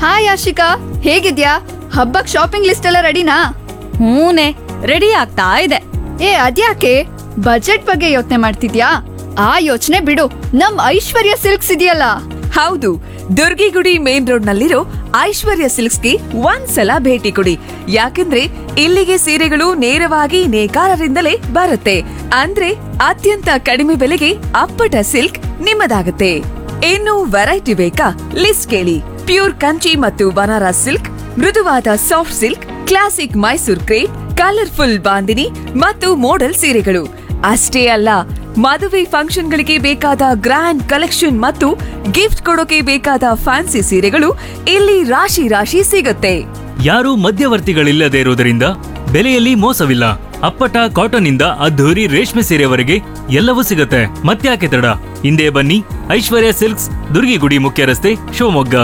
hi Ashika ಹೇಗಿದ್ಯಾ ಹಬ್ಬಕ್ shopping list ಎಲ್ಲ ರೆಡಿನಾ ಹೂನೆ ರೆಡಿ ಆಗ್ತಾ ಇದೆ ಏ ಅದ್ಯಾಕೆ ಬಜೆಟ್ ಬಗ್ಗೆ ಯೋಚನೆ ಮಾಡ್ತಿದ್ಯಾ ಆ ಯೋಚನೆ ಬಿಡು ನಮ್ ಐಶ್ವರ್ಯ ಸಿಲ್ಕ್ಸ್ ಇದೆಯಲ್ಲ ಹೌದು ದುರ್ಗಿಗುಡಿ ಮೇನ್ ರೋಡ್ ನಲ್ಲಿರೋ ಐಶ್ವರ್ಯ ಸಿಲ್ಕ್ಸ್ಗೆ ಒಂದ್ಸಲ ಭೇಟಿ ಕೊಡಿ ಯಾಕಂದ್ರೆ ಇಲ್ಲಿಗೆ ಸೀರೆಗಳು ನೇರವಾಗಿ ನೇಕಾರರಿಂದಲೇ ಬರುತ್ತೆ ಅಂದ್ರೆ ಅತ್ಯಂತ ಕಡಿಮೆ ಬೆಲೆಗೆ ಅಪ್ಪಟ ಸಿಲ್ಕ್ ನಿಮ್ಮದಾಗುತ್ತೆ ಇನ್ನು ವೆರೈಟಿ ಬೇಕಾ ಲಿಸ್ಟ್ ಕೇಳಿ ಪ್ಯೂರ್ ಕಂಚಿ ಮತ್ತು ಬನಾರಸ್ ಸಿಲ್ಕ್ ಮೃದುವಾದ soft silk classic Mysore crepe colourful bandhani ಮತ್ತು ಮೋಡಲ್ ಸೀರೆಗಳು ಅಷ್ಟೇ ಅಲ್ಲ ಮದುವೆ ಫಂಕ್ಷನ್ಗಳಿಗೆ ಬೇಕಾದ ಗ್ರ್ಯಾಂಡ್ ಕಲೆಕ್ಷನ್ ಮತ್ತು ಗಿಫ್ಟ್ ಕೊಡೋಕೆ ಬೇಕಾದ ಫ್ಯಾನ್ಸಿ ಸೀರೆಗಳು ಇಲ್ಲಿ ರಾಶಿ ರಾಶಿ ಸಿಗುತ್ತೆ ಯಾರೂ ಮಧ್ಯವರ್ತಿಗಳಿಲ್ಲದೆ ಇರುವುದರಿಂದ ಬೆಲೆಯಲ್ಲಿ ಮೋಸವಿಲ್ಲ ಅಪ್ಪಟ ಕಾಟನ್ ಇಂದ ಅದ್ಧೂರಿ ರೇಷ್ಮೆ ಸೀರೆವರೆಗೆ ಎಲ್ಲವೂ ಸಿಗುತ್ತೆ ಮತ್ತ್ಯಾಕೆ ತಡ ಹಿಂದೆ ಬನ್ನಿ ಐಶ್ವರ್ಯ ಸಿಲ್ಕ್ಸ್ ದುರ್ಗಿಗುಡಿ ಮುಖ್ಯ ರಸ್ತೆ ಶಿವಮೊಗ್ಗ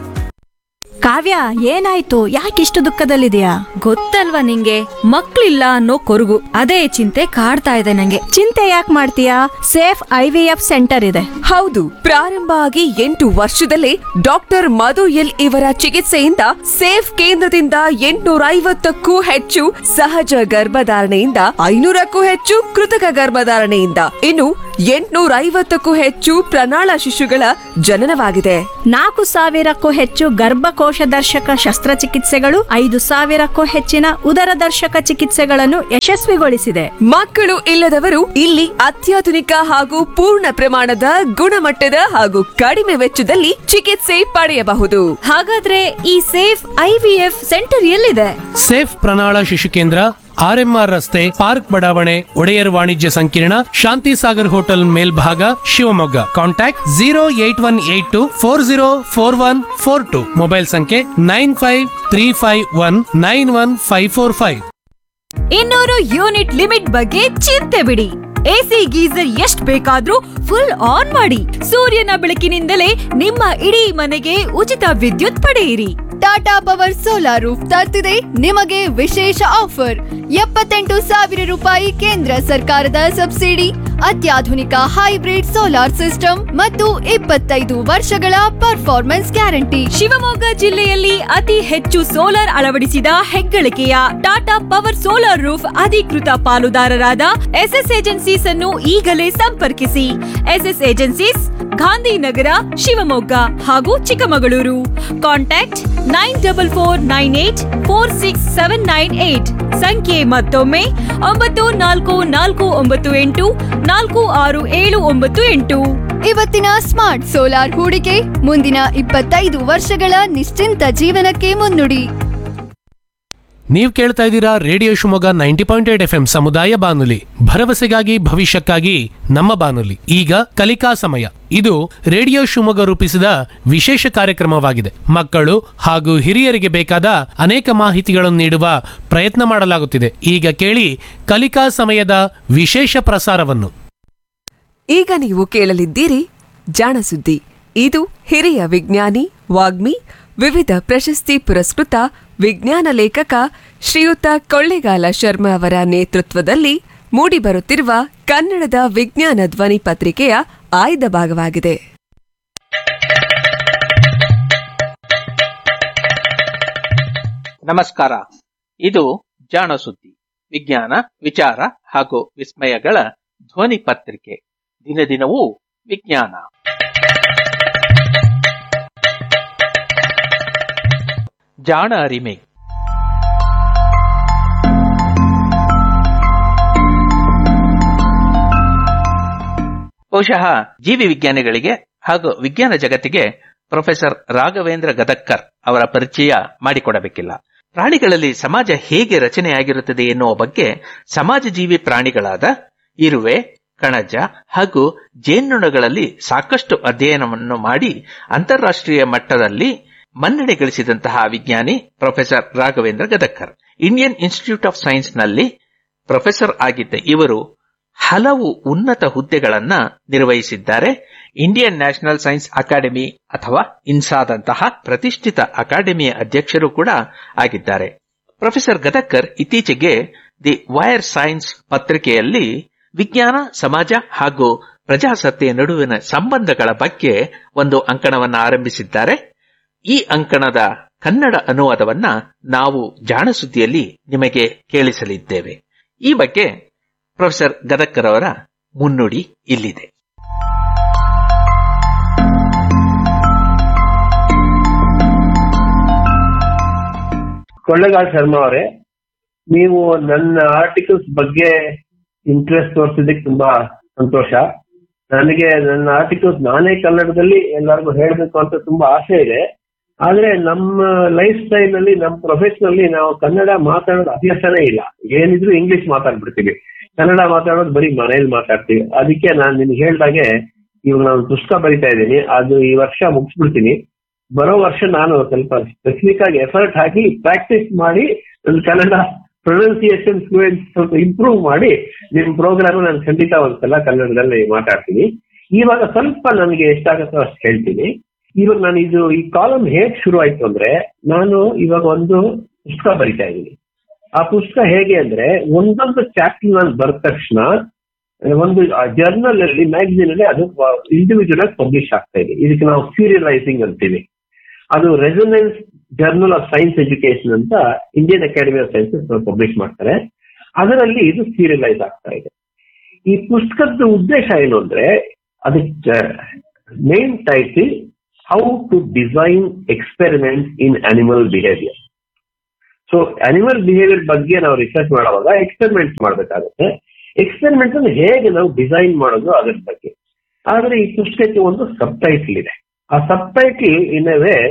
ಕಾವ್ಯ ಏನಾಯ್ತು ಯಾಕಿಷ್ಟು ದುಃಖದಲ್ಲಿದೆಯಾ ಗೊತ್ತಲ್ವಾ ನಿಂಗೆ ಮಕ್ಳಿಲ್ಲ ಅನ್ನೋ ಕೊರಗು ಅದೇ ಚಿಂತೆ ಕಾಡ್ತಾ ಇದೆ ನಂಗೆ ಚಿಂತೆ ಯಾಕೆ ಮಾಡ್ತೀಯಾ Safe I V F centre ಇದೆ ಹೌದು ಪ್ರಾರಂಭ ಆಗಿ ಎಂಟು ವರ್ಷದಲ್ಲೇ ಡಾಕ್ಟರ್ ಮಧು ಎಲ್ ಇವರ ಚಿಕಿತ್ಸೆಯಿಂದ ಸೇಫ್ ಕೇಂದ್ರದಿಂದ ಎಂಟುನೂರ ಐವತ್ತಕ್ಕೂ ಹೆಚ್ಚು ಸಹಜ ಗರ್ಭಧಾರಣೆಯಿಂದ ಐನೂರಕ್ಕೂ ಹೆಚ್ಚು ಕೃತಕ ಗರ್ಭಧಾರಣೆಯಿಂದ ಇನ್ನು ಎಂಟುನೂರ ಐವತ್ತಕ್ಕೂ ಹೆಚ್ಚು ಪ್ರಣಾಳ ಶಿಶುಗಳ ಜನನವಾಗಿದೆ ನಾಲ್ಕು ಸಾವಿರಕ್ಕೂ ಹೆಚ್ಚು ಗರ್ಭಕೋಶ ದರ್ಶಕ ಶಸ್ತ್ರಚಿಕಿತ್ಸೆಗಳು ಐದು ಸಾವಿರಕ್ಕೂ ಹೆಚ್ಚಿನ ಉದರ ದರ್ಶಕ ಚಿಕಿತ್ಸೆಗಳನ್ನು ಯಶಸ್ವಿಗೊಳಿಸಿದೆ ಮಕ್ಕಳು ಇಲ್ಲದವರು ಇಲ್ಲಿ ಅತ್ಯಾಧುನಿಕ ಹಾಗೂ ಪೂರ್ಣ ಪ್ರಮಾಣದ ಗುಣಮಟ್ಟದ ಹಾಗೂ ಕಡಿಮೆ ವೆಚ್ಚದಲ್ಲಿ ಚಿಕಿತ್ಸೆ ಪಡೆಯಬಹುದು ಹಾಗಾದ್ರೆ ಈ Safe I V F centre ಎಲ್ಲಿದೆ ಸೇಫ್ ಪ್ರಣಾಳ ಶಿಶು ಕೇಂದ್ರ ಆರ್ಎಂಆರ್ ರಸ್ತೆ ಪಾರ್ಕ್ ಬಡಾವಣೆ ಒಡೆಯರ್ ವಾಣಿಜ್ಯ ಸಂಕೀರ್ಣ ಶಾಂತಿ ಸಾಗರ್ ಹೋಟೆಲ್ ಮೇಲ್ಭಾಗ Shivamogga contact zero eight one eight two four zero four one four two mobile ಸಂಖ್ಯೆ nine five three five one nine one five four five ಇನ್ನೂರು ಯೂನಿಟ್ ಲಿಮಿಟ್ ಬಗ್ಗೆ ಚಿಂತೆ ಬಿಡಿ ಎಸಿ ಗೀಸರ್ ಎಷ್ಟ್ ಬೇಕಾದ್ರೂ ಫುಲ್ ಆನ್ ಮಾಡಿ ಸೂರ್ಯನ ಬೆಳಕಿನಿಂದಲೇ ನಿಮ್ಮ ಇಡೀ ಮನೆಗೆ ಉಚಿತ ವಿದ್ಯುತ್ ಪಡೆಯಿರಿ ಟಾಟಾ ಪವರ್ ಸೋಲಾರ್ ರೂಫ್ ತರ್ತಿದೆ ನಿಮಗೆ ವಿಶೇಷ ಆಫರ್ ಎಪ್ಪತ್ತೆಂಟು ಸಾವಿರ ರೂಪಾಯಿ ಕೇಂದ್ರ ಸರ್ಕಾರದ ಸಬ್ಸಿಡಿ ಅತ್ಯಾಧುನಿಕ ಹೈಬ್ರಿಡ್ ಸೋಲಾರ್ ಸಿಸ್ಟಮ್ ಮತ್ತು ಇಪ್ಪತ್ತೈದು ವರ್ಷಗಳ ಪರ್ಫಾರ್ಮೆನ್ಸ್ ಗ್ಯಾರಂಟಿ ಶಿವಮೊಗ್ಗ ಜಿಲ್ಲೆಯಲ್ಲಿ ಅತಿ ಹೆಚ್ಚು ಸೋಲಾರ್ ಅಳವಡಿಸಿದ ಹೆಗ್ಗಳಿಕೆಯ ಟಾಟಾ ಪವರ್ ಸೋಲಾರ್ ರೂಫ್ ಅಧಿಕೃತ ಪಾಲುದಾರರಾದ ಎಸ್ಎಸ್ ಏಜೆನ್ಸೀಸ್ ಅನ್ನು ಈಗಲೇ ಸಂಪರ್ಕಿಸಿ ಎಸ್ಎಸ್ ಏಜೆನ್ಸೀಸ್ ಗಾಂಧಿನಗರ ಶಿವಮೊಗ್ಗ ಹಾಗೂ Chikkamagaluru contact nine double four nine eight four six seven nine eight ಸಂಖ್ಯೆ ಮತ್ತೊಮ್ಮೆ ಒಂಬತ್ತು ನಾಲ್ಕು ನಾಲ್ಕು ಒಂಬತ್ತು ಎಂಟು ನಾಲ್ಕು ಆರು ಏಳು ಒಂಬತ್ತು ಎಂಟು ಇವತ್ತಿನ ಸ್ಮಾರ್ಟ್ ಸೋಲಾರ್ ಹೂಡಿಕೆ ಮುಂದಿನ ಇಪ್ಪತ್ತೈದು ವರ್ಷಗಳ ನಿಶ್ಚಿಂತ ಜೀವನಕ್ಕೆ ಮುನ್ನುಡಿ ನೀವು ಕೇಳ್ತಾ ಇದ್ದೀರಾ radio Shivamogga ninety point eight F M ಸಮುದಾಯ ಬಾನುಲಿ ಭರವಸೆಗಾಗಿ ಭವಿಷ್ಯಕ್ಕಾಗಿ ನಮ್ಮ ಬಾನುಲಿ ಈಗ ಕಲಿಕಾ ಸಮಯ ಇದು ರೇಡಿಯೋ ಶಿವಮೊಗ್ಗ ರೂಪಿಸಿದ ವಿಶೇಷ ಕಾರ್ಯಕ್ರಮವಾಗಿದೆ ಮಕ್ಕಳು ಹಾಗೂ ಹಿರಿಯರಿಗೆ ಬೇಕಾದ ಅನೇಕ ಮಾಹಿತಿಗಳನ್ನು ನೀಡುವ ಪ್ರಯತ್ನ ಮಾಡಲಾಗುತ್ತಿದೆ ಈಗ ಕೇಳಿ ಕಲಿಕಾ ಸಮಯದ ವಿಶೇಷ ಪ್ರಸಾರವನ್ನು ಈಗ ನೀವು ಕೇಳಲಿದ್ದೀರಿ ಜಾಣಸುದ್ದಿ ಇದು ಹಿರಿಯ ವಿಜ್ಞಾನಿ ವಾಗ್ಮಿ ವಿವಿಧ ಪ್ರಶಸ್ತಿ ಪುರಸ್ಕೃತ ವಿಜ್ಞಾನ ಲೇಖಕ ಶ್ರೀಯುತ ಕೊಳ್ಳೆಗಾಲ ಶರ್ಮಾ ಅವರ ನೇತೃತ್ವದಲ್ಲಿ ಮೂಡಿಬರುತ್ತಿರುವ ಕನ್ನಡದ ವಿಜ್ಞಾನ ಧ್ವನಿ ಪತ್ರಿಕೆಯ ಆಯ್ದ ಭಾಗವಾಗಿದೆ ನಮಸ್ಕಾರ ಇದು ಜಾಣ ಸುದ್ದಿ ವಿಜ್ಞಾನ ವಿಚಾರ ಹಾಗೂ ವಿಸ್ಮಯಗಳ ಧ್ವನಿ ಪತ್ರಿಕೆ ದಿನ ದಿನವೂ ವಿಜ್ಞಾನ ಜಾಣ ಅರಿಮೆ ಬಹುಶಃ ಜೀವಿ ವಿಜ್ಞಾನಿಗಳಿಗೆ ಹಾಗೂ ವಿಜ್ಞಾನ ಜಗತ್ತಿಗೆ ಪ್ರೊಫೆಸರ್ ರಾಘವೇಂದ್ರ ಗದಕ್ಕರ್ ಅವರ ಪರಿಚಯ ಮಾಡಿಕೊಡಬೇಕಿಲ್ಲ ಪ್ರಾಣಿಗಳಲ್ಲಿ ಸಮಾಜ ಹೇಗೆ ರಚನೆಯಾಗಿರುತ್ತದೆ ಎನ್ನುವ ಬಗ್ಗೆ ಸಮಾಜ ಜೀವಿ ಪ್ರಾಣಿಗಳಾದ ಇರುವೆ ಕಣಜ ಹಾಗೂ ಜೇನುನೊಣಗಳಲ್ಲಿ ಸಾಕಷ್ಟು ಅಧ್ಯಯನವನ್ನು ಮಾಡಿ ಅಂತಾರಾಷ್ಟ್ರೀಯ ಮಟ್ಟದಲ್ಲಿ ಮನ್ನಣೆ ಗಳಿಸಿದಂತಹ ವಿಜ್ಞಾನಿ professor Raghavendra Gadagkar Indian institute of science ನಲ್ಲಿ ಪ್ರೊಫೆಸರ್ ಆಗಿದ್ದ ಇವರು ಹಲವು ಉನ್ನತ ಹುದ್ದೆಗಳನ್ನ ನಿರ್ವಹಿಸಿದ್ದಾರೆ ಇಂಡಿಯನ್ ನ್ಯಾಷನಲ್ ಸೈನ್ಸ್ ಅಕಾಡೆಮಿ ಅಥವಾ ಇನ್ಸಾದಂತಹ ಪ್ರತಿಷ್ಠಿತ ಅಕಾಡೆಮಿಯ ಅಧ್ಯಕ್ಷರು ಕೂಡ ಆಗಿದ್ದಾರೆ ಪ್ರೊಫೆಸರ್ ಗದಕ್ಕರ್ ಇತ್ತೀಚೆಗೆ ದಿ ವೈರ್ ಸೈನ್ಸ್ ಪತ್ರಿಕೆಯಲ್ಲಿ ವಿಜ್ಞಾನ ಸಮಾಜ ಹಾಗೂ ಪ್ರಜಾಸತ್ತೆಯ ನಡುವಿನ ಸಂಬಂಧಗಳ ಬಗ್ಗೆ ಒಂದು ಅಂಕಣವನ್ನು ಆರಂಭಿಸಿದ್ದಾರೆ ಈ ಅಂಕಣದ ಕನ್ನಡ ಅನುವಾದವನ್ನ ನಾವು ಜಾಣಸುದ್ದಿಯಲ್ಲಿ ನಿಮಗೆ ಕೇಳಿಸಲಿದ್ದೇವೆ ಈ ಬಗ್ಗೆ ಪ್ರೊಫೆಸರ್ ಗದಕ್ಕರ್ ಅವರ ಮುನ್ನುಡಿ ಇಲ್ಲಿದೆ ಕೊಳ್ಳೆಗಾಲ್ ಶರ್ಮಾ ಅವರೇ ನೀವು ನನ್ನ ಆರ್ಟಿಕಲ್ಸ್ ಬಗ್ಗೆ ಇಂಟ್ರೆಸ್ಟ್ ತೋರಿಸಿದ್ದಕ್ಕೆ ತುಂಬಾ ಸಂತೋಷ ನನಗೆ ನನ್ನ ಆರ್ಟಿಕಲ್ಸ್ ನಾನೇ ಕನ್ನಡದಲ್ಲಿ ಎಲ್ಲರಿಗೂ ಹೇಳಬೇಕು ಅಂತ ತುಂಬಾ ಆಸೆ ಇದೆ ಆದ್ರೆ ನಮ್ಮ ಲೈಫ್ ಸ್ಟೈಲ್ ಅಲ್ಲಿ ನಮ್ಮ ಪ್ರೊಫೆಷನ್ ಅಲ್ಲಿ ನಾವು ಕನ್ನಡ ಮಾತಾಡೋದು ಅಭ್ಯಾಸನೇ ಇಲ್ಲ ಏನಿದ್ರು ಇಂಗ್ಲಿಷ್ ಮಾತಾಡ್ಬಿಡ್ತೀವಿ ಕನ್ನಡ ಮಾತಾಡೋದು ಬರೀ ಮನೇಲಿ ಮಾತಾಡ್ತೀವಿ ಅದಕ್ಕೆ ನಾನು ನಿಮ್ಗೆ ಹೇಳ್ದಾಗೆ ಇವಾಗ ನಾನು ಪುಸ್ತಕ ಬರಿತಾ ಇದ್ದೀನಿ ಅದು ಈ ವರ್ಷ ಮುಗಿಸ್ಬಿಡ್ತೀನಿ ಬರೋ ವರ್ಷ ನಾನು ಸ್ವಲ್ಪ ಸ್ಪೆಸಿಫಿಕ್ ಆಗಿ ಎಫರ್ಟ್ ಹಾಕಿ ಪ್ರಾಕ್ಟೀಸ್ ಮಾಡಿ ನನ್ನ ಕನ್ನಡ ಪ್ರೊನೌನ್ಸಿಯೇಷನ್ ಫ್ಲೂಯೆನ್ಸ್ ಸ್ವಲ್ಪ ಇಂಪ್ರೂವ್ ಮಾಡಿ ನಿಮ್ ಪ್ರೋಗ್ರಾಮ್ ನಾನು ಖಂಡಿತ ಒಂದ್ಸಲ ಕನ್ನಡದಲ್ಲಿ ಮಾತಾಡ್ತೀನಿ ಇವಾಗ ಸ್ವಲ್ಪ ನನಗೆ ಎಷ್ಟಾಗುತ್ತೋ ಅಷ್ಟು ಹೇಳ್ತೀನಿ ಇವಾಗ ನಾನು ಇದು ಈ ಕಾಲಮ್ ಹೇಗ್ ಶುರು ಆಯ್ತು ಅಂದ್ರೆ ನಾನು ಇವಾಗ ಒಂದು ಪುಸ್ತಕ ಬರಿತಾ ಇದ್ದೀನಿ ಆ ಪುಸ್ತಕ ಹೇಗೆ ಅಂದ್ರೆ ಒಂದೊಂದು ಚಾಪ್ಟರ್ ನಾನು ಬರೆದ ತಕ್ಷಣ ಒಂದು ಜರ್ನಲ್ ಅಲ್ಲಿ ಮ್ಯಾಗಝಿನ್ ಅಲ್ಲಿ ಅದು ಇಂಡಿವಿಜುವಲ್ ಆಗಿ ಪಬ್ಲಿಷ್ ಆಗ್ತಾ ಇದೆ ಇದಕ್ಕೆ ನಾವು ಸೀರಿಯಲೈಸಿಂಗ್ ಅಂತೀವಿ ಅದು resonance journal of science education ಅಂತ Indian academy of sciences publish ಮಾಡ್ತಾರೆ ಅದರಲ್ಲಿ ಇದು ಸೀರಿಯಲೈಸ್ ಆಗ್ತಾ ಇದೆ ಈ ಪುಸ್ತಕದ ಉದ್ದೇಶ ಏನು ಅಂದ್ರೆ ಅದಕ್ಕೆ main title how to design experiment in animal behaviour so animal behaviour ಬಗ್ಗೆ ನಾವು ರಿಸರ್ಚ್ ಮಾಡುವಾಗ ಎಕ್ಸ್ಪೆರಿಮೆಂಟ್ ಮಾಡಬೇಕಾಗುತ್ತೆ ಎಕ್ಸ್ಪೆರಿಮೆಂಟ್ ಅನ್ನು ಹೇಗೆ ನಾವು ಡಿಸೈನ್ ಮಾಡೋದು ಅದರ ಬಗ್ಗೆ ಆದ್ರೆ ಈ ಪುಸ್ತಕಕ್ಕೆ ಒಂದು ಸಬ್ ಟೈಟಲ್ ಇದೆ ಆ sub title in a way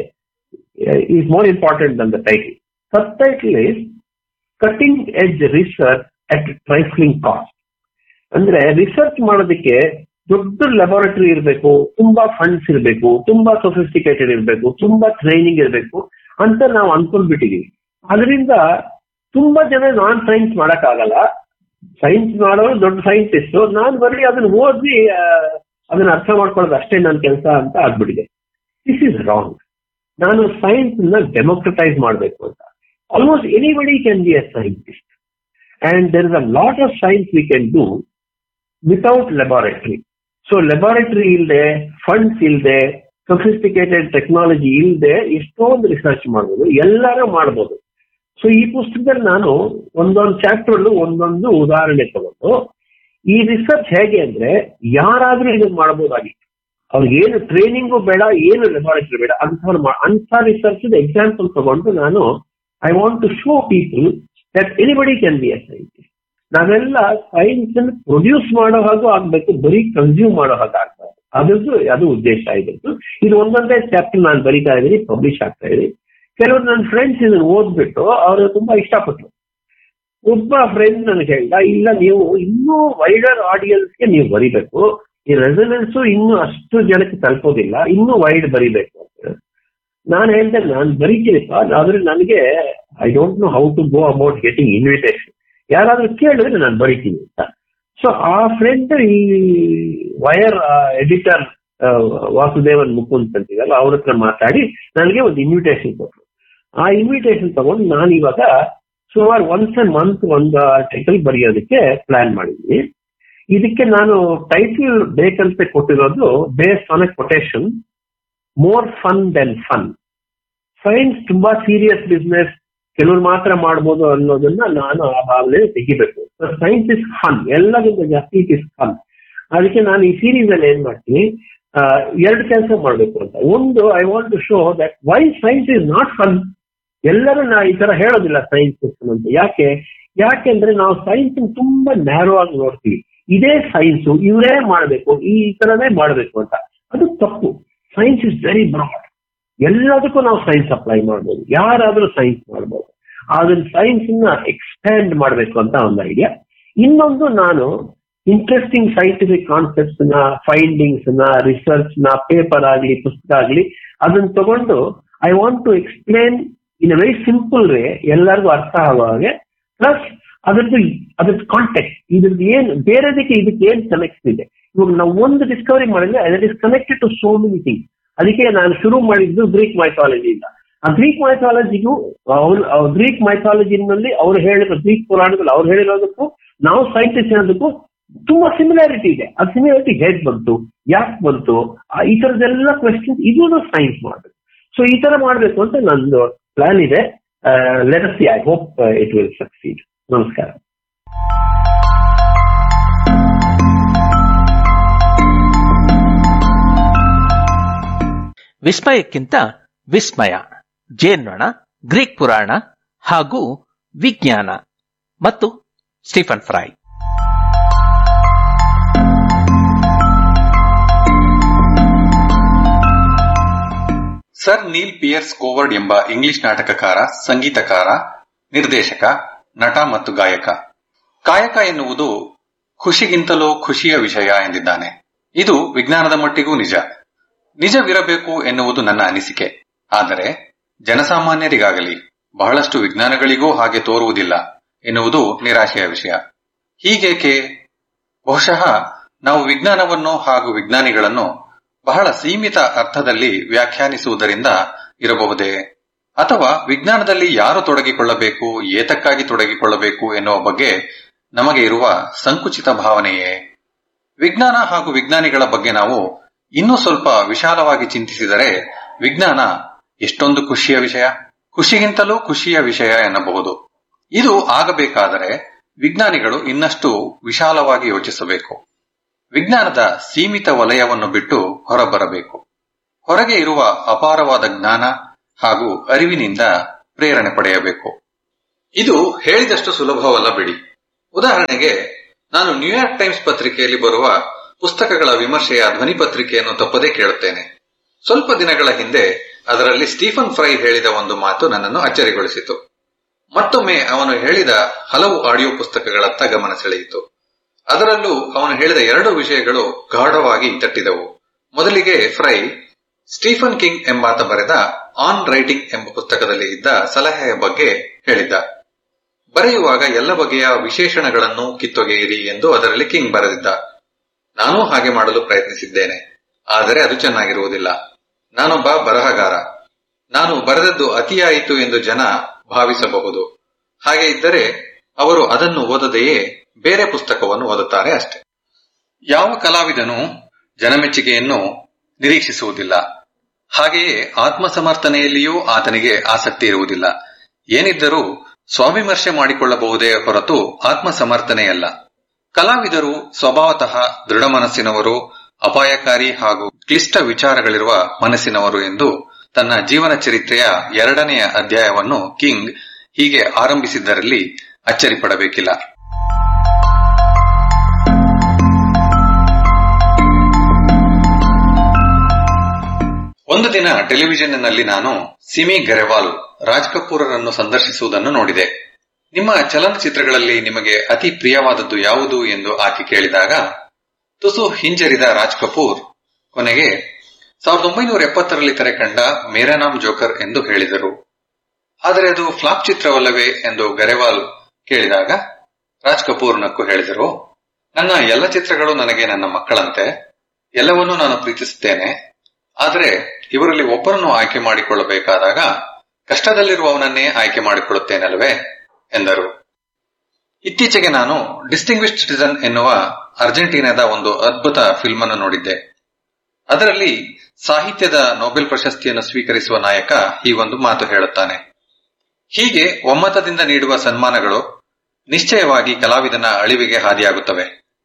is more important than the title sub title is cutting edge research at trifling cost ಅಂದ್ರೆ ರಿಸರ್ಚ್ ಮಾಡೋದಕ್ಕೆ ದೊಡ್ಡ ಲ್ಯಾಬೊರೇಟರಿ ಇರಬೇಕು ತುಂಬಾ ಫಂಡ್ಸ್ ಇರಬೇಕು ತುಂಬಾ ಸೊಫಿಸ್ಟಿಕೇಟೆಡ್ ಇರಬೇಕು ತುಂಬಾ ಟ್ರೈನಿಂಗ್ ಇರಬೇಕು ಅಂತ ನಾವು ಅನ್ಕೊಂಡ್ಬಿಟ್ಟಿದೀವಿ ಅದರಿಂದ ತುಂಬಾ ಜನ ನಾನ್ ಸೈನ್ಸ್ ಮಾಡಕ್ಕಾಗಲ್ಲ ಸೈನ್ಸ್ ಮಾಡೋರು ದೊಡ್ಡ ಸೈಂಟಿಸ್ಟ್ ನಾನು ಬರೀ ಅದನ್ನ ಓದಿ ಆ, ಅದನ್ನ ಅರ್ಥ ಮಾಡ್ಕೊಳ್ಳೋದು ಅಷ್ಟೇ ನನ್ನ ಕೆಲಸ ಅಂತ ಆಗ್ಬಿಟ್ಟಿದೆ ದಿಸ್ ಇಸ್ ರಾಂಗ್ ನಾನು ಸೈನ್ಸ್ ನ ಡೆಮೋಕ್ರಟೈಸ್ ಮಾಡಬೇಕು ಅಂತ almost anybody can be a scientist and there is a lot of science we can do without laboratory so laboratory ಇಲ್ಲದೆ ಫಂಡ್ಸ್ ಇಲ್ಲದೆ ಸೊಫಿಸ್ಟಿಕೇಟೆಡ್ ಟೆಕ್ನಾಲಜಿ ಇಲ್ಲದೆ ಎಷ್ಟೊಂದು ರಿಸರ್ಚ್ ಮಾಡ್ಬೋದು ಎಲ್ಲರೂ ಮಾಡ್ಬೋದು ಸೊ ಈ ಪುಸ್ತಕದಲ್ಲಿ ನಾನು ಒಂದೊಂದು ಚಾಪ್ಟರ್ ಒಂದೊಂದು ಉದಾಹರಣೆ ತಗೊಂಡು ಈ ರಿಸರ್ಚ್ ಹೇಗೆ ಅಂದ್ರೆ ಯಾರಾದ್ರೂ ಇದನ್ನ ಮಾಡಬಹುದಾಗಿತ್ತು ಅವ್ರಿಗೆ ಏನು ಟ್ರೈನಿಂಗು ಬೇಡ ಏನು ಲೆಬಾರೆಟರಿ ಬೇಡ ಅಂಥವ್ರು ಮಾ- ಅಂಥ ರಿಸರ್ಚ್ ಎಕ್ಸಾಂಪಲ್ ತಗೊಂಡು ನಾನು I want to show people that anybody can be a scientist ನಾವೆಲ್ಲ ಸೈನ್ಸ್ ಅನ್ನು ಪ್ರೊಡ್ಯೂಸ್ ಮಾಡೋ ಹಾಗೂ ಆಗ್ಬೇಕು ಬರೀ ಕನ್ಸ್ಯೂಮ್ ಮಾಡೋ ಹಾಗೆ ಆಗ್ಬಾರ್ದು ಅದರದ್ದು ಅದು ಉದ್ದೇಶ ಇದ್ದು ಇದು ಒಂದೊಂದೇ ಚಾಪ್ಟರ್ ನಾನು ಬರಿತಾ ಇದ್ದೀನಿ ಪಬ್ಲಿಷ್ ಆಗ್ತಾ ಇದೆ ಕೆಲವರು ನನ್ನ ಫ್ರೆಂಡ್ಸ್ ಇದನ್ನ ಓದ್ಬಿಟ್ಟು ಅವರು ತುಂಬಾ ಇಷ್ಟಪಟ್ರು ಒಬ್ಬ ಫ್ರೆಂಡ್ ನನಗೆ ಹೇಳ್ದ ಇಲ್ಲ ನೀವು ಇನ್ನೂ ವೈಡರ್ ಆಡಿಯನ್ಸ್ಗೆ ನೀವು ಬರಿಬೇಕು ಈ ರೆಸನೆನ್ಸ್ ಇನ್ನೂ ಅಷ್ಟು ಜನಕ್ಕೆ ತಲುಪೋದಿಲ್ಲ ಇನ್ನೂ ವೈಡ್ ಬರಿಬೇಕು ಅಂತ ನಾನು ಹೇಳ್ದೆ ನಾನು ಬರೀತೀನಿ ಸರ್ ಆದ್ರೆ ನನಗೆ I don't know how to go about getting invitation ಯಾರಾದ್ರೂ ಕೇಳಿದ್ರೆ ನಾನು ಬರೀತೀನಿ ಅಂತ ಸೊ ಆ ಫ್ರೆಂಡ್ ಈ ವಯರ್ ಎಡಿಟರ್ ವಾಸುದೇವನ್ ಮುಕುಂದ್ ಅಂತಿದಲ್ಲ ಅವ್ರ ಹತ್ರ ಮಾತಾಡಿ ನನಗೆ ಒಂದು ಇನ್ವಿಟೇಷನ್ ಕೊಟ್ಟರು ಆ ಇನ್ವಿಟೇಷನ್ ತಗೊಂಡು ನಾನು ಇವಾಗ ಸುಮಾರು ಒನ್ಸ್ ಅ ಮಂತ್ ಒಂದು ಆರ್ಟಿಕಲ್ ಬರೆಯೋದಕ್ಕೆ ಪ್ಲಾನ್ ಮಾಡಿದ್ವಿ ಇದಕ್ಕೆ ನಾನು ಟೈಟಲ್ ಬೇಕಂತ ಕೊಟ್ಟಿರೋದು based on a quotation more fun than fun science ತುಂಬಾ ಸೀರಿಯಸ್ ಬಿಸ್ನೆಸ್ ಕೆಲವ್ರು ಮಾತ್ರ ಮಾಡ್ಬೋದು ಅನ್ನೋದನ್ನ ನಾನು ಆ ಭಾವನೆ ತೆಗಿಬೇಕು ಸೈನ್ಸ್ ಇಸ್ ಫನ್ ಎಲ್ಲದಕ್ಕಿಂತ ಜಾಸ್ತಿ ಇಟ್ ಇಸ್ ಫನ್ ಅದಕ್ಕೆ ನಾನು ಈ ಸೀರೀಸ್ ಅಲ್ಲಿ ಏನ್ ಮಾಡ್ತೀನಿ ಆ, ಎರಡು ಕೆಲಸ ಮಾಡಬೇಕು ಅಂತ ಒಂದು I want to show that why science is not fun ಎಲ್ಲರೂ ನಾ ಈ ತರ ಹೇಳೋದಿಲ್ಲ ಸೈನ್ಸ್ ಅಂತ ಯಾಕೆ ಯಾಕೆಂದ್ರೆ ನಾವು ಸೈನ್ಸ್ ತುಂಬಾ ನ್ಯಾರೋ ಆಗಿ ನೋಡ್ತೀವಿ ಇದೇ ಸೈನ್ಸ್ ಇವರೇ ಮಾಡಬೇಕು ಈ ತರನೇ ಮಾಡಬೇಕು ಅಂತ ಅದು ತಪ್ಪು ಸೈನ್ಸ್ ಇಸ್ ವೆರಿ ಬ್ರಾಡ್ ಎಲ್ಲದಕ್ಕೂ ನಾವು ಸೈನ್ಸ್ ಅಪ್ಲೈ ಮಾಡ್ಬೋದು ಯಾರಾದ್ರೂ ಸೈನ್ಸ್ ಮಾಡ್ಬೋದು ಅದನ್ನ ಸೈನ್ಸ್ ನ ಎಕ್ಸ್ಪ್ಯಾಂಡ್ ಮಾಡಬೇಕು ಅಂತ ಒಂದು ಐಡಿಯಾ ಇನ್ನೊಂದು ನಾನು ಇಂಟ್ರೆಸ್ಟಿಂಗ್ ಸೈಂಟಿಫಿಕ್ ಕಾನ್ಸೆಪ್ಟ್ಸ್ ನ ಫೈಂಡಿಂಗ್ಸ್ ನ ರಿಸರ್ಚ್ ನ ಪೇಪರ್ ಆಗಲಿ ಪುಸ್ತಕ ಆಗಲಿ ಅದನ್ನ ತಗೊಂಡು I want to explain in a very simple way ಎಲ್ಲರಿಗೂ ಅರ್ಥ ಆಗೋ ಹಾಗೆ ಪ್ಲಸ್ ಅದ್ರದ್ದು ಅದ್ರದ್ದು ಕಾಂಟೆಕ್ಟ್ ಇದ್ರದ್ದು ಏನ್ ಬೇರೆದಕ್ಕೆ ಇದಕ್ಕೆ ಏನ್ ಕನೆಕ್ಟ್ ಇದೆ ಇವಾಗ ನಾವು ಒಂದು ಡಿಸ್ಕವರಿ ಮಾಡಿದ್ರೆ that is connected to so many things ಅದಕ್ಕೆ ನಾನು ಶುರು ಮಾಡಿದ್ದು ಗ್ರೀಕ್ ಮೈಥಾಲಜಿಯಿಂದ ಆ ಗ್ರೀಕ್ ಮೈಥಾಲಜಿಗೂ ಅವ್ರು ಗ್ರೀಕ್ ಮೈಥಾಲಜಿನಲ್ಲಿ ಅವ್ರು ಹೇಳಿರೋ ಗ್ರೀಕ್ ಪುರಾಣದಲ್ಲಿ ಅವ್ರು ಹೇಳಿರೋದಕ್ಕೂ ನಾವು ಸೈಂಟಿಸ್ಟ್ ಹೇಳೋದಕ್ಕೂ ತುಂಬಾ ಸಿಮಿಲಾರಿಟಿ ಇದೆ ಆ ಸಿಮಿಲಾರಿಟಿ ಹೇಗ್ ಬಂತು ಯಾಕೆ ಬಂತು ಆ ಈ ತರದೆಲ್ಲ ಕ್ವೆಶನ್ಸ್ ಇದೂ ಸೈನ್ಸ್ ಮಾಡಬೇಕು ಸೊ ಈ ತರ ಮಾಡಬೇಕು ಅಂತ ನಂದು ಪ್ಲಾನ್ ಇದೆ let see I hope it will succeed ನಮಸ್ಕಾರ ವಿಸ್ಮಯಕ್ಕಿಂತ ವಿಸ್ಮಯ ಜೇನ್ನೊಣ ಗ್ರೀಕ್ ಪುರಾಣ ಹಾಗೂ ವಿಜ್ಞಾನ ಮತ್ತು Stephen Fry sir Noel Peirce Coward ಎಂಬ ಇಂಗ್ಲಿಷ್ ನಾಟಕಕಾರ ಸಂಗೀತಕಾರ ನಿರ್ದೇಶಕ ನಟ ಮತ್ತು ಗಾಯಕ ಕಾಯಕ ಎನ್ನುವುದು ಖುಷಿಗಿಂತಲೂ ಖುಷಿಯ ವಿಷಯ ಎಂದಿದ್ದಾನೆ ಇದು ವಿಜ್ಞಾನದ ಮಟ್ಟಿಗೂ ನಿಜ ನಿಜವಿರಬೇಕು ಎನ್ನುವುದು ನನ್ನ ಅನಿಸಿಕೆ ಆದರೆ ಜನಸಾಮಾನ್ಯರಿಗಾಗಲಿ ಬಹಳಷ್ಟು ವಿಜ್ಞಾನಗಳಿಗೂ ಹಾಗೆ ತೋರುವುದಿಲ್ಲ ಎನ್ನುವುದು ನಿರಾಶೆಯ ವಿಷಯ ಹೀಗೇಕೆ ಬಹುಶಃ ನಾವು ವಿಜ್ಞಾನವನ್ನು ಹಾಗೂ ವಿಜ್ಞಾನಿಗಳನ್ನು ಬಹಳ ಸೀಮಿತ ಅರ್ಥದಲ್ಲಿ ವ್ಯಾಖ್ಯಾನಿಸುವುದರಿಂದ ಇರಬಹುದೇ ಅಥವಾ ವಿಜ್ಞಾನದಲ್ಲಿ ಯಾರು ತೊಡಗಿಕೊಳ್ಳಬೇಕು ಏತಕ್ಕಾಗಿ ತೊಡಗಿಕೊಳ್ಳಬೇಕು ಎನ್ನುವ ಬಗ್ಗೆ ನಮಗೆ ಇರುವ ಸಂಕುಚಿತ ಭಾವನೆಯೇ ವಿಜ್ಞಾನ ಹಾಗೂ ವಿಜ್ಞಾನಿಗಳ ಬಗ್ಗೆ ನಾವು ಇನ್ನೂ ಸ್ವಲ್ಪ ವಿಶಾಲವಾಗಿ ಚಿಂತಿಸಿದರೆ ವಿಜ್ಞಾನ ಎಷ್ಟೊಂದು ಖುಷಿಯ ವಿಷಯ ಖುಷಿಗಿಂತಲೂ ಖುಷಿಯ ವಿಷಯ ಎನ್ನಬಹುದು ಇದು ಆಗಬೇಕಾದರೆ ವಿಜ್ಞಾನಿಗಳು ಇನ್ನಷ್ಟು ವಿಶಾಲವಾಗಿ ಯೋಚಿಸಬೇಕು ವಿಜ್ಞಾನದ ಸೀಮಿತ ವಲಯವನ್ನು ಬಿಟ್ಟು ಹೊರಬರಬೇಕು ಹೊರಗೆ ಇರುವ ಅಪಾರವಾದ ಜ್ಞಾನ ಹಾಗೂ ಅರಿವಿನಿಂದ ಪ್ರೇರಣೆ ಪಡೆಯಬೇಕು ಇದು ಹೇಳಿದಷ್ಟು ಸುಲಭವಲ್ಲ ಬಿಡಿ ಉದಾಹರಣೆಗೆ ನಾನು ನ್ಯೂಯಾರ್ಕ್ ಟೈಮ್ಸ್ ಪತ್ರಿಕೆಯಲ್ಲಿ ಬರುವ ಪುಸ್ತಕಗಳ ವಿಮರ್ಶೆಯ ಧ್ವನಿ ಪತ್ರಿಕೆಯನ್ನು ತಪ್ಪದೇ ಕೇಳುತ್ತೇನೆ ಸ್ವಲ್ಪ ದಿನಗಳ ಹಿಂದೆ ಅದರಲ್ಲಿ ಸ್ಟೀಫನ್ ಫ್ರೈ ಹೇಳಿದ ಒಂದು ಮಾತು ನನ್ನನ್ನು ಅಚ್ಚರಿಗೊಳಿಸಿತು ಮತ್ತೊಮ್ಮೆ ಅವನು ಹೇಳಿದ ಹಲವು ಆಡಿಯೋ ಪುಸ್ತಕಗಳತ್ತ ಗಮನ ಸೆಳೆಯಿತು ಅದರಲ್ಲೂ ಅವನು ಹೇಳಿದ ಎರಡು ವಿಷಯಗಳು ಗಾಢವಾಗಿ ತಟ್ಟಿದವು ಮೊದಲಿಗೆ ಫ್ರೈ ಸ್ಟೀಫನ್ ಕಿಂಗ್ ಎಂಬಾತ ಬರೆದ ಆನ್ ರೈಟಿಂಗ್ ಎಂಬ ಪುಸ್ತಕದಲ್ಲಿ ಇದ್ದ ಸಲಹೆಯ ಬಗ್ಗೆ ಹೇಳಿದ್ದ ಬರೆಯುವಾಗ ಎಲ್ಲ ಬಗೆಯ ವಿಶೇಷಣಗಳನ್ನು ಕಿತ್ತೊಗೆಯಿರಿ ಎಂದು ಅದರಲ್ಲಿ ಕಿಂಗ್ ಬರೆದಿದ್ದ ನಾನೂ ಹಾಗೆ ಮಾಡಲು ಪ್ರಯತ್ನಿಸಿದ್ದೇನೆ ಆದರೆ ಅದು ಚೆನ್ನಾಗಿರುವುದಿಲ್ಲ ನಾನೊಬ್ಬ ಬರಹಗಾರ ನಾನು ಬರೆದದ್ದು ಅತಿಯಾಯಿತು ಎಂದು ಜನ ಭಾವಿಸಬಹುದು ಹಾಗೆ ಇದ್ದರೆ ಅವರು ಅದನ್ನು ಓದದೆಯೇ ಬೇರೆ ಪುಸ್ತಕವನ್ನು ಓದುತ್ತಾರೆ ಅಷ್ಟೆ ಯಾವ ಕಲಾವಿದನು ಜನಮೆಚ್ಚುಗೆಯನ್ನು ನಿರೀಕ್ಷಿಸುವುದಿಲ್ಲ ಹಾಗೆಯೇ ಆತ್ಮಸಮರ್ಥನೆಯಲ್ಲಿಯೂ ಆತನಿಗೆ ಆಸಕ್ತಿ ಇರುವುದಿಲ್ಲ ಏನಿದ್ದರೂ ಸ್ವಾವಿಮರ್ಶೆ ಮಾಡಿಕೊಳ್ಳಬಹುದೇ ಹೊರತು ಆತ್ಮಸಮರ್ಥನೆಯಲ್ಲ ಕಲಾವಿದರು ಸ್ವಭಾವತಃ ದೃಢ ಮನಸ್ಸಿನವರು ಅಪಾಯಕಾರಿ ಹಾಗೂ ಕ್ಲಿಷ್ಟ ವಿಚಾರಗಳಿರುವ ಮನಸ್ಸಿನವರು ಎಂದು ತನ್ನ ಜೀವನ ಚರಿತ್ರೆಯ ಎರಡನೆಯ ಅಧ್ಯಾಯವನ್ನು ಕಿಂಗ್ ಹೀಗೆ ಆರಂಭಿಸಿದ್ದರಲ್ಲಿ ಅಚ್ಚರಿಪಡಬೇಕಿಲ್ಲ ಒಂದು ದಿನ ಟೆಲಿವಿಷನ್ನಲ್ಲಿ ನಾನು ಸಿಮಿ ಗರೆವಾಲ್ ರಾಜ್ ಕಪೂರರನ್ನು ಸಂದರ್ಶಿಸುವುದನ್ನು ನೋಡಿದೆ ನಿಮ್ಮ ಚಲನಚಿತ್ರಗಳಲ್ಲಿ ನಿಮಗೆ ಅತಿ ಪ್ರಿಯವಾದದ್ದು ಯಾವುದು ಎಂದು ಆಕೆ ಕೇಳಿದಾಗ ತುಸು ಹಿಂಜರಿದ ರಾಜ್ ಕಪೂರ್ ಕೊನೆಗೆ ಸಾವಿರದ ಒಂಬೈನೂರ ಎಪ್ಪತ್ತರಲ್ಲಿ ತೆರೆಕಂಡ ಮೇರಾ ನಾಮ್ ಜೋಕರ್ ಎಂದು ಹೇಳಿದರು ಆದರೆ ಅದು ಫ್ಲಾಪ್ ಚಿತ್ರವಲ್ಲವೇ ಎಂದು ಗರೆವಾಲ್ ಕೇಳಿದಾಗ ರಾಜ್ ಕಪೂರ್ ನಕ್ಕು ಹೇಳಿದರು ನನ್ನ ಎಲ್ಲ ಚಿತ್ರಗಳು ನನಗೆ ನನ್ನ ಮಕ್ಕಳಂತೆ ಎಲ್ಲವನ್ನೂ ನಾನು ಪ್ರೀತಿಸುತ್ತೇನೆ ಆದರೆ ಇವರಲ್ಲಿ ಒಬ್ಬರನ್ನು ಆಯ್ಕೆ ಮಾಡಿಕೊಳ್ಳಬೇಕಾದಾಗ ಕಷ್ಟದಲ್ಲಿರುವವನನ್ನೇ ಆಯ್ಕೆ ಮಾಡಿಕೊಳ್ಳುತ್ತೇನಲ್ವೇ ಎಂದರು ಇತ್ತೀಚೆಗೆ ನಾನು ಡಿಸ್ಟಿಂಗ್ವಿಶ್ಡ್ ಸಿಟಿಸನ್ ಎನ್ನುವ ಅರ್ಜೆಂಟೀನಾದ ಒಂದು ಅದ್ಭುತ ಫಿಲ್ಮ್ ಅನ್ನು ನೋಡಿದ್ದೆ ಅದರಲ್ಲಿ ಸಾಹಿತ್ಯದ ನೊಬೆಲ್ ಪ್ರಶಸ್ತಿಯನ್ನು ಸ್ವೀಕರಿಸುವ ನಾಯಕ ಈ ಒಂದು ಮಾತು ಹೇಳುತ್ತಾನೆ ಹೀಗೆ ಒಮ್ಮತದಿಂದ ನೀಡುವ ಸನ್ಮಾನಗಳು ನಿಶ್ಚಯವಾಗಿ ಕಲಾವಿದನ ಅಳಿವಿಗೆ ಹಾದಿಯಾಗುತ್ತವೆ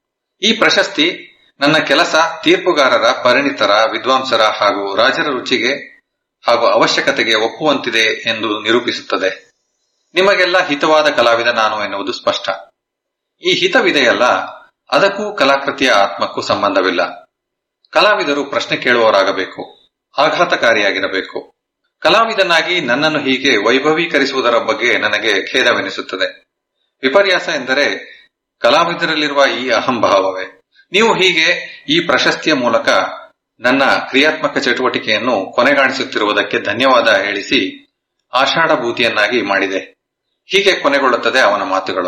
ಈ ಪ್ರಶಸ್ತಿ ನನ್ನ ಕೆಲಸ ತೀರ್ಪುಗಾರರ ಪರಿಣಿತರ ವಿದ್ವಾಂಸರ ಹಾಗೂ ರಾಜರ ರುಚಿಗೆ ಹಾಗೂ ಅವಶ್ಯಕತೆಗೆ ಒಪ್ಪುವಂತಿದೆ ಎಂದು ನಿರೂಪಿಸುತ್ತದೆ ನಿಮಗೆಲ್ಲ ಹಿತವಾದ ಕಲಾವಿದ ನಾನು ಎನ್ನುವುದು ಸ್ಪಷ್ಟ ಈ ಹಿತವಿದೆಯಲ್ಲ ಅದಕ್ಕೂ ಕಲಾಕೃತಿಯ ಆತ್ಮಕ್ಕೂ ಸಂಬಂಧವಿಲ್ಲ ಕಲಾವಿದರು ಪ್ರಶ್ನೆ ಕೇಳುವವರಾಗಬೇಕು ಆಘಾತಕಾರಿಯಾಗಿರಬೇಕು ಕಲಾವಿದನಾಗಿ ನನ್ನನ್ನು ಹೀಗೆ ವೈಭವೀಕರಿಸುವುದರ ಬಗ್ಗೆ ನನಗೆ ಖೇದವೆನಿಸುತ್ತದೆ ವಿಪರ್ಯಾಸ ಎಂದರೆ ಕಲಾವಿದರಲ್ಲಿರುವ ಈ ಅಹಂಭಾವವೇ ನೀವು ಹೀಗೆ ಈ ಪ್ರಶಸ್ತಿಯ ಮೂಲಕ ನನ್ನ ಕ್ರಿಯಾತ್ಮಕ ಚಟುವಟಿಕೆಯನ್ನು ಕೊನೆಗಾಣಿಸುತ್ತಿರುವುದಕ್ಕೆ ಧನ್ಯವಾದ ಹೇಳಿಸಿ ಆಷಾಢಭೂತಿಯನ್ನಾಗಿ ಮಾಡಿದೆ ಹೀಗೆ ಕೊನೆಗೊಳ್ಳುತ್ತದೆ ಅವನ ಮಾತುಗಳು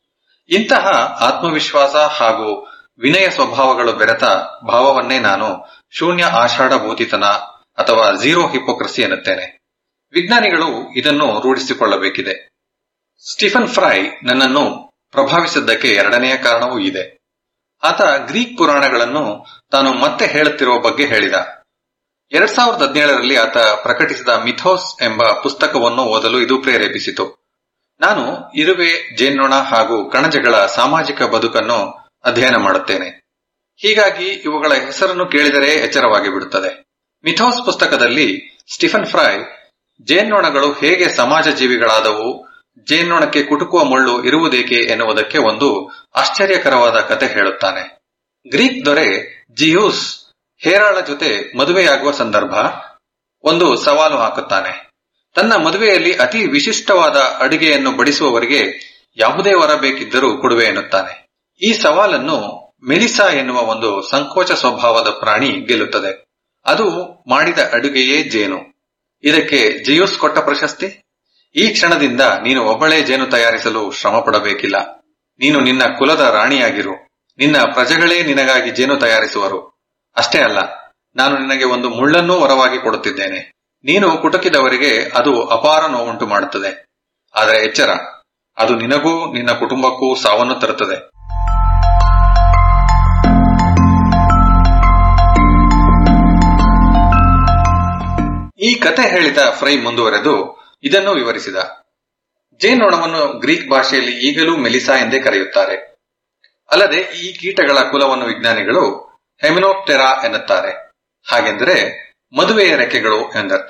ಇಂತಹ ಆತ್ಮವಿಶ್ವಾಸ ಹಾಗೂ ವಿನಯ ಸ್ವಭಾವಗಳು ಬೆರೆತ ಭಾವವನ್ನೇ ನಾನು ಶೂನ್ಯ ಆಷಾಢಭೂತಿತನ ಅಥವಾ ಝೀರೋ ಹಿಪೋಕ್ರಸಿ ಎನ್ನುತ್ತೇನೆ ವಿಜ್ಞಾನಿಗಳು ಇದನ್ನು ರೂಢಿಸಿಕೊಳ್ಳಬೇಕಿದೆ ಸ್ಟೀಫನ್ ಫ್ರೈ ನನ್ನನ್ನು ಪ್ರಭಾವಿಸಿದ್ದಕ್ಕೆ ಎರಡನೆಯ ಕಾರಣವೂ ಇದೆ ಆತ ಗ್ರೀಕ್ ಪುರಾಣಗಳನ್ನು ತಾನು ಮತ್ತೆ ಹೇಳುತ್ತಿರುವ ಬಗ್ಗೆ ಹೇಳಿದ ಎರಡ್ ಸಾವಿರದ ಹದಿನೇಳರಲ್ಲಿ ಆತ ಪ್ರಕಟಿಸಿದ ಮಿಥೋಸ್ ಎಂಬ ಪುಸ್ತಕವನ್ನು ಓದಲು ಇದು ಪ್ರೇರೇಪಿಸಿತು ನಾನು ಇರುವೆ ಜೇನ್ನೊಣ ಹಾಗೂ ಕಣಜಗಳ ಸಾಮಾಜಿಕ ಬದುಕನ್ನು ಅಧ್ಯಯನ ಮಾಡುತ್ತೇನೆ ಹೀಗಾಗಿ ಇವುಗಳ ಹೆಸರನ್ನು ಕೇಳಿದರೆ ಎಚ್ಚರವಾಗಿ ಬಿಡುತ್ತದೆ ಮಿಥೋಸ್ ಪುಸ್ತಕದಲ್ಲಿ ಸ್ಟಿಫನ್ ಫ್ರೈ ಜೇನ್ನೊಣಗಳು ಹೇಗೆ ಸಮಾಜ ಜೀವಿಗಳಾದವು ಜೇನ್ನೊಣಕ್ಕೆ ಕುಟುಕುವ ಮುಳ್ಳು ಇರುವುದೇಕೆ ಎನ್ನುವುದಕ್ಕೆ ಒಂದು ಆಶ್ಚರ್ಯಕರವಾದ ಕತೆ ಹೇಳುತ್ತಾನೆ ಗ್ರೀಕ್ ದೊರೆ ಜಿಯೂಸ್ ಹೇರಾಳ ಜೊತೆ ಮದುವೆಯಾಗುವ ಸಂದರ್ಭ ಒಂದು ಸವಾಲು ಹಾಕುತ್ತಾನೆ ತನ್ನ ಮದುವೆಯಲ್ಲಿ ಅತಿ ವಿಶಿಷ್ಟವಾದ ಅಡುಗೆಯನ್ನು ಬಡಿಸುವವರಿಗೆ ಯಾವುದೇ ವರ ಬೇಕಿದ್ದರೂ ಕೊಡುವೆ ಎನ್ನುತ್ತಾನೆ ಈ ಸವಾಲನ್ನು ಮೆಲಿಸಾ ಎನ್ನುವ ಒಂದು ಸಂಕೋಚ ಸ್ವಭಾವದ ಪ್ರಾಣಿ ಗೆಲ್ಲುತ್ತದೆ ಅದು ಮಾಡಿದ ಅಡುಗೆಯೇ ಜೇನು ಇದಕ್ಕೆ ಜಿಯೂಸ್ ಕೊಟ್ಟ ಪ್ರಶಸ್ತಿ ಈ ಕ್ಷಣದಿಂದ ನೀನು ಒಬ್ಬಳೇ ಜೇನು ತಯಾರಿಸಲು ಶ್ರಮ ಪಡಬೇಕಿಲ್ಲ ನೀನು ನಿನ್ನ ಕುಲದ ರಾಣಿಯಾಗಿರು ನಿನ್ನ ಪ್ರಜೆಗಳೇ ನಿನಗಾಗಿ ಜೇನು ತಯಾರಿಸುವರು ಅಷ್ಟೇ ಅಲ್ಲ ನಾನು ನಿನಗೆ ಒಂದು ಮುಳ್ಳನ್ನೂ ವರವಾಗಿ ಕೊಡುತ್ತಿದ್ದೇನೆ ನೀನು ಕುಟುಕಿದವರಿಗೆ ಅದು ಅಪಾರ ನೋವುಂಟು ಮಾಡುತ್ತದೆ ಆದರೆ ಎಚ್ಚರ ಅದು ನಿನಗೂ ನಿನ್ನ ಕುಟುಂಬಕ್ಕೂ ಸಾವನ್ನು ತರುತ್ತದೆ ಈ ಕತೆ ಹೇಳಿದ ಫ್ರೈ ಮುಂದುವರೆದು ಇದನ್ನು ವಿವರಿಸಿದ ಜೇನೊಣವನ್ನು ಗ್ರೀಕ್ ಭಾಷೆಯಲ್ಲಿ ಈಗಲೂ ಮೆಲಿಸಾ ಎಂದೇ ಕರೆಯುತ್ತಾರೆ ಅಲ್ಲದೆ ಈ ಕೀಟಗಳ ಕುಲವನ್ನು ವಿಜ್ಞಾನಿಗಳು ಹೆಮಿನೋಪ್ಟೆರಾ ಎನ್ನುತ್ತಾರೆ ಹಾಗೆಂದರೆ ಮದುವೆಯ ರೆಕ್ಕೆಗಳು ಎಂದರ್ಥ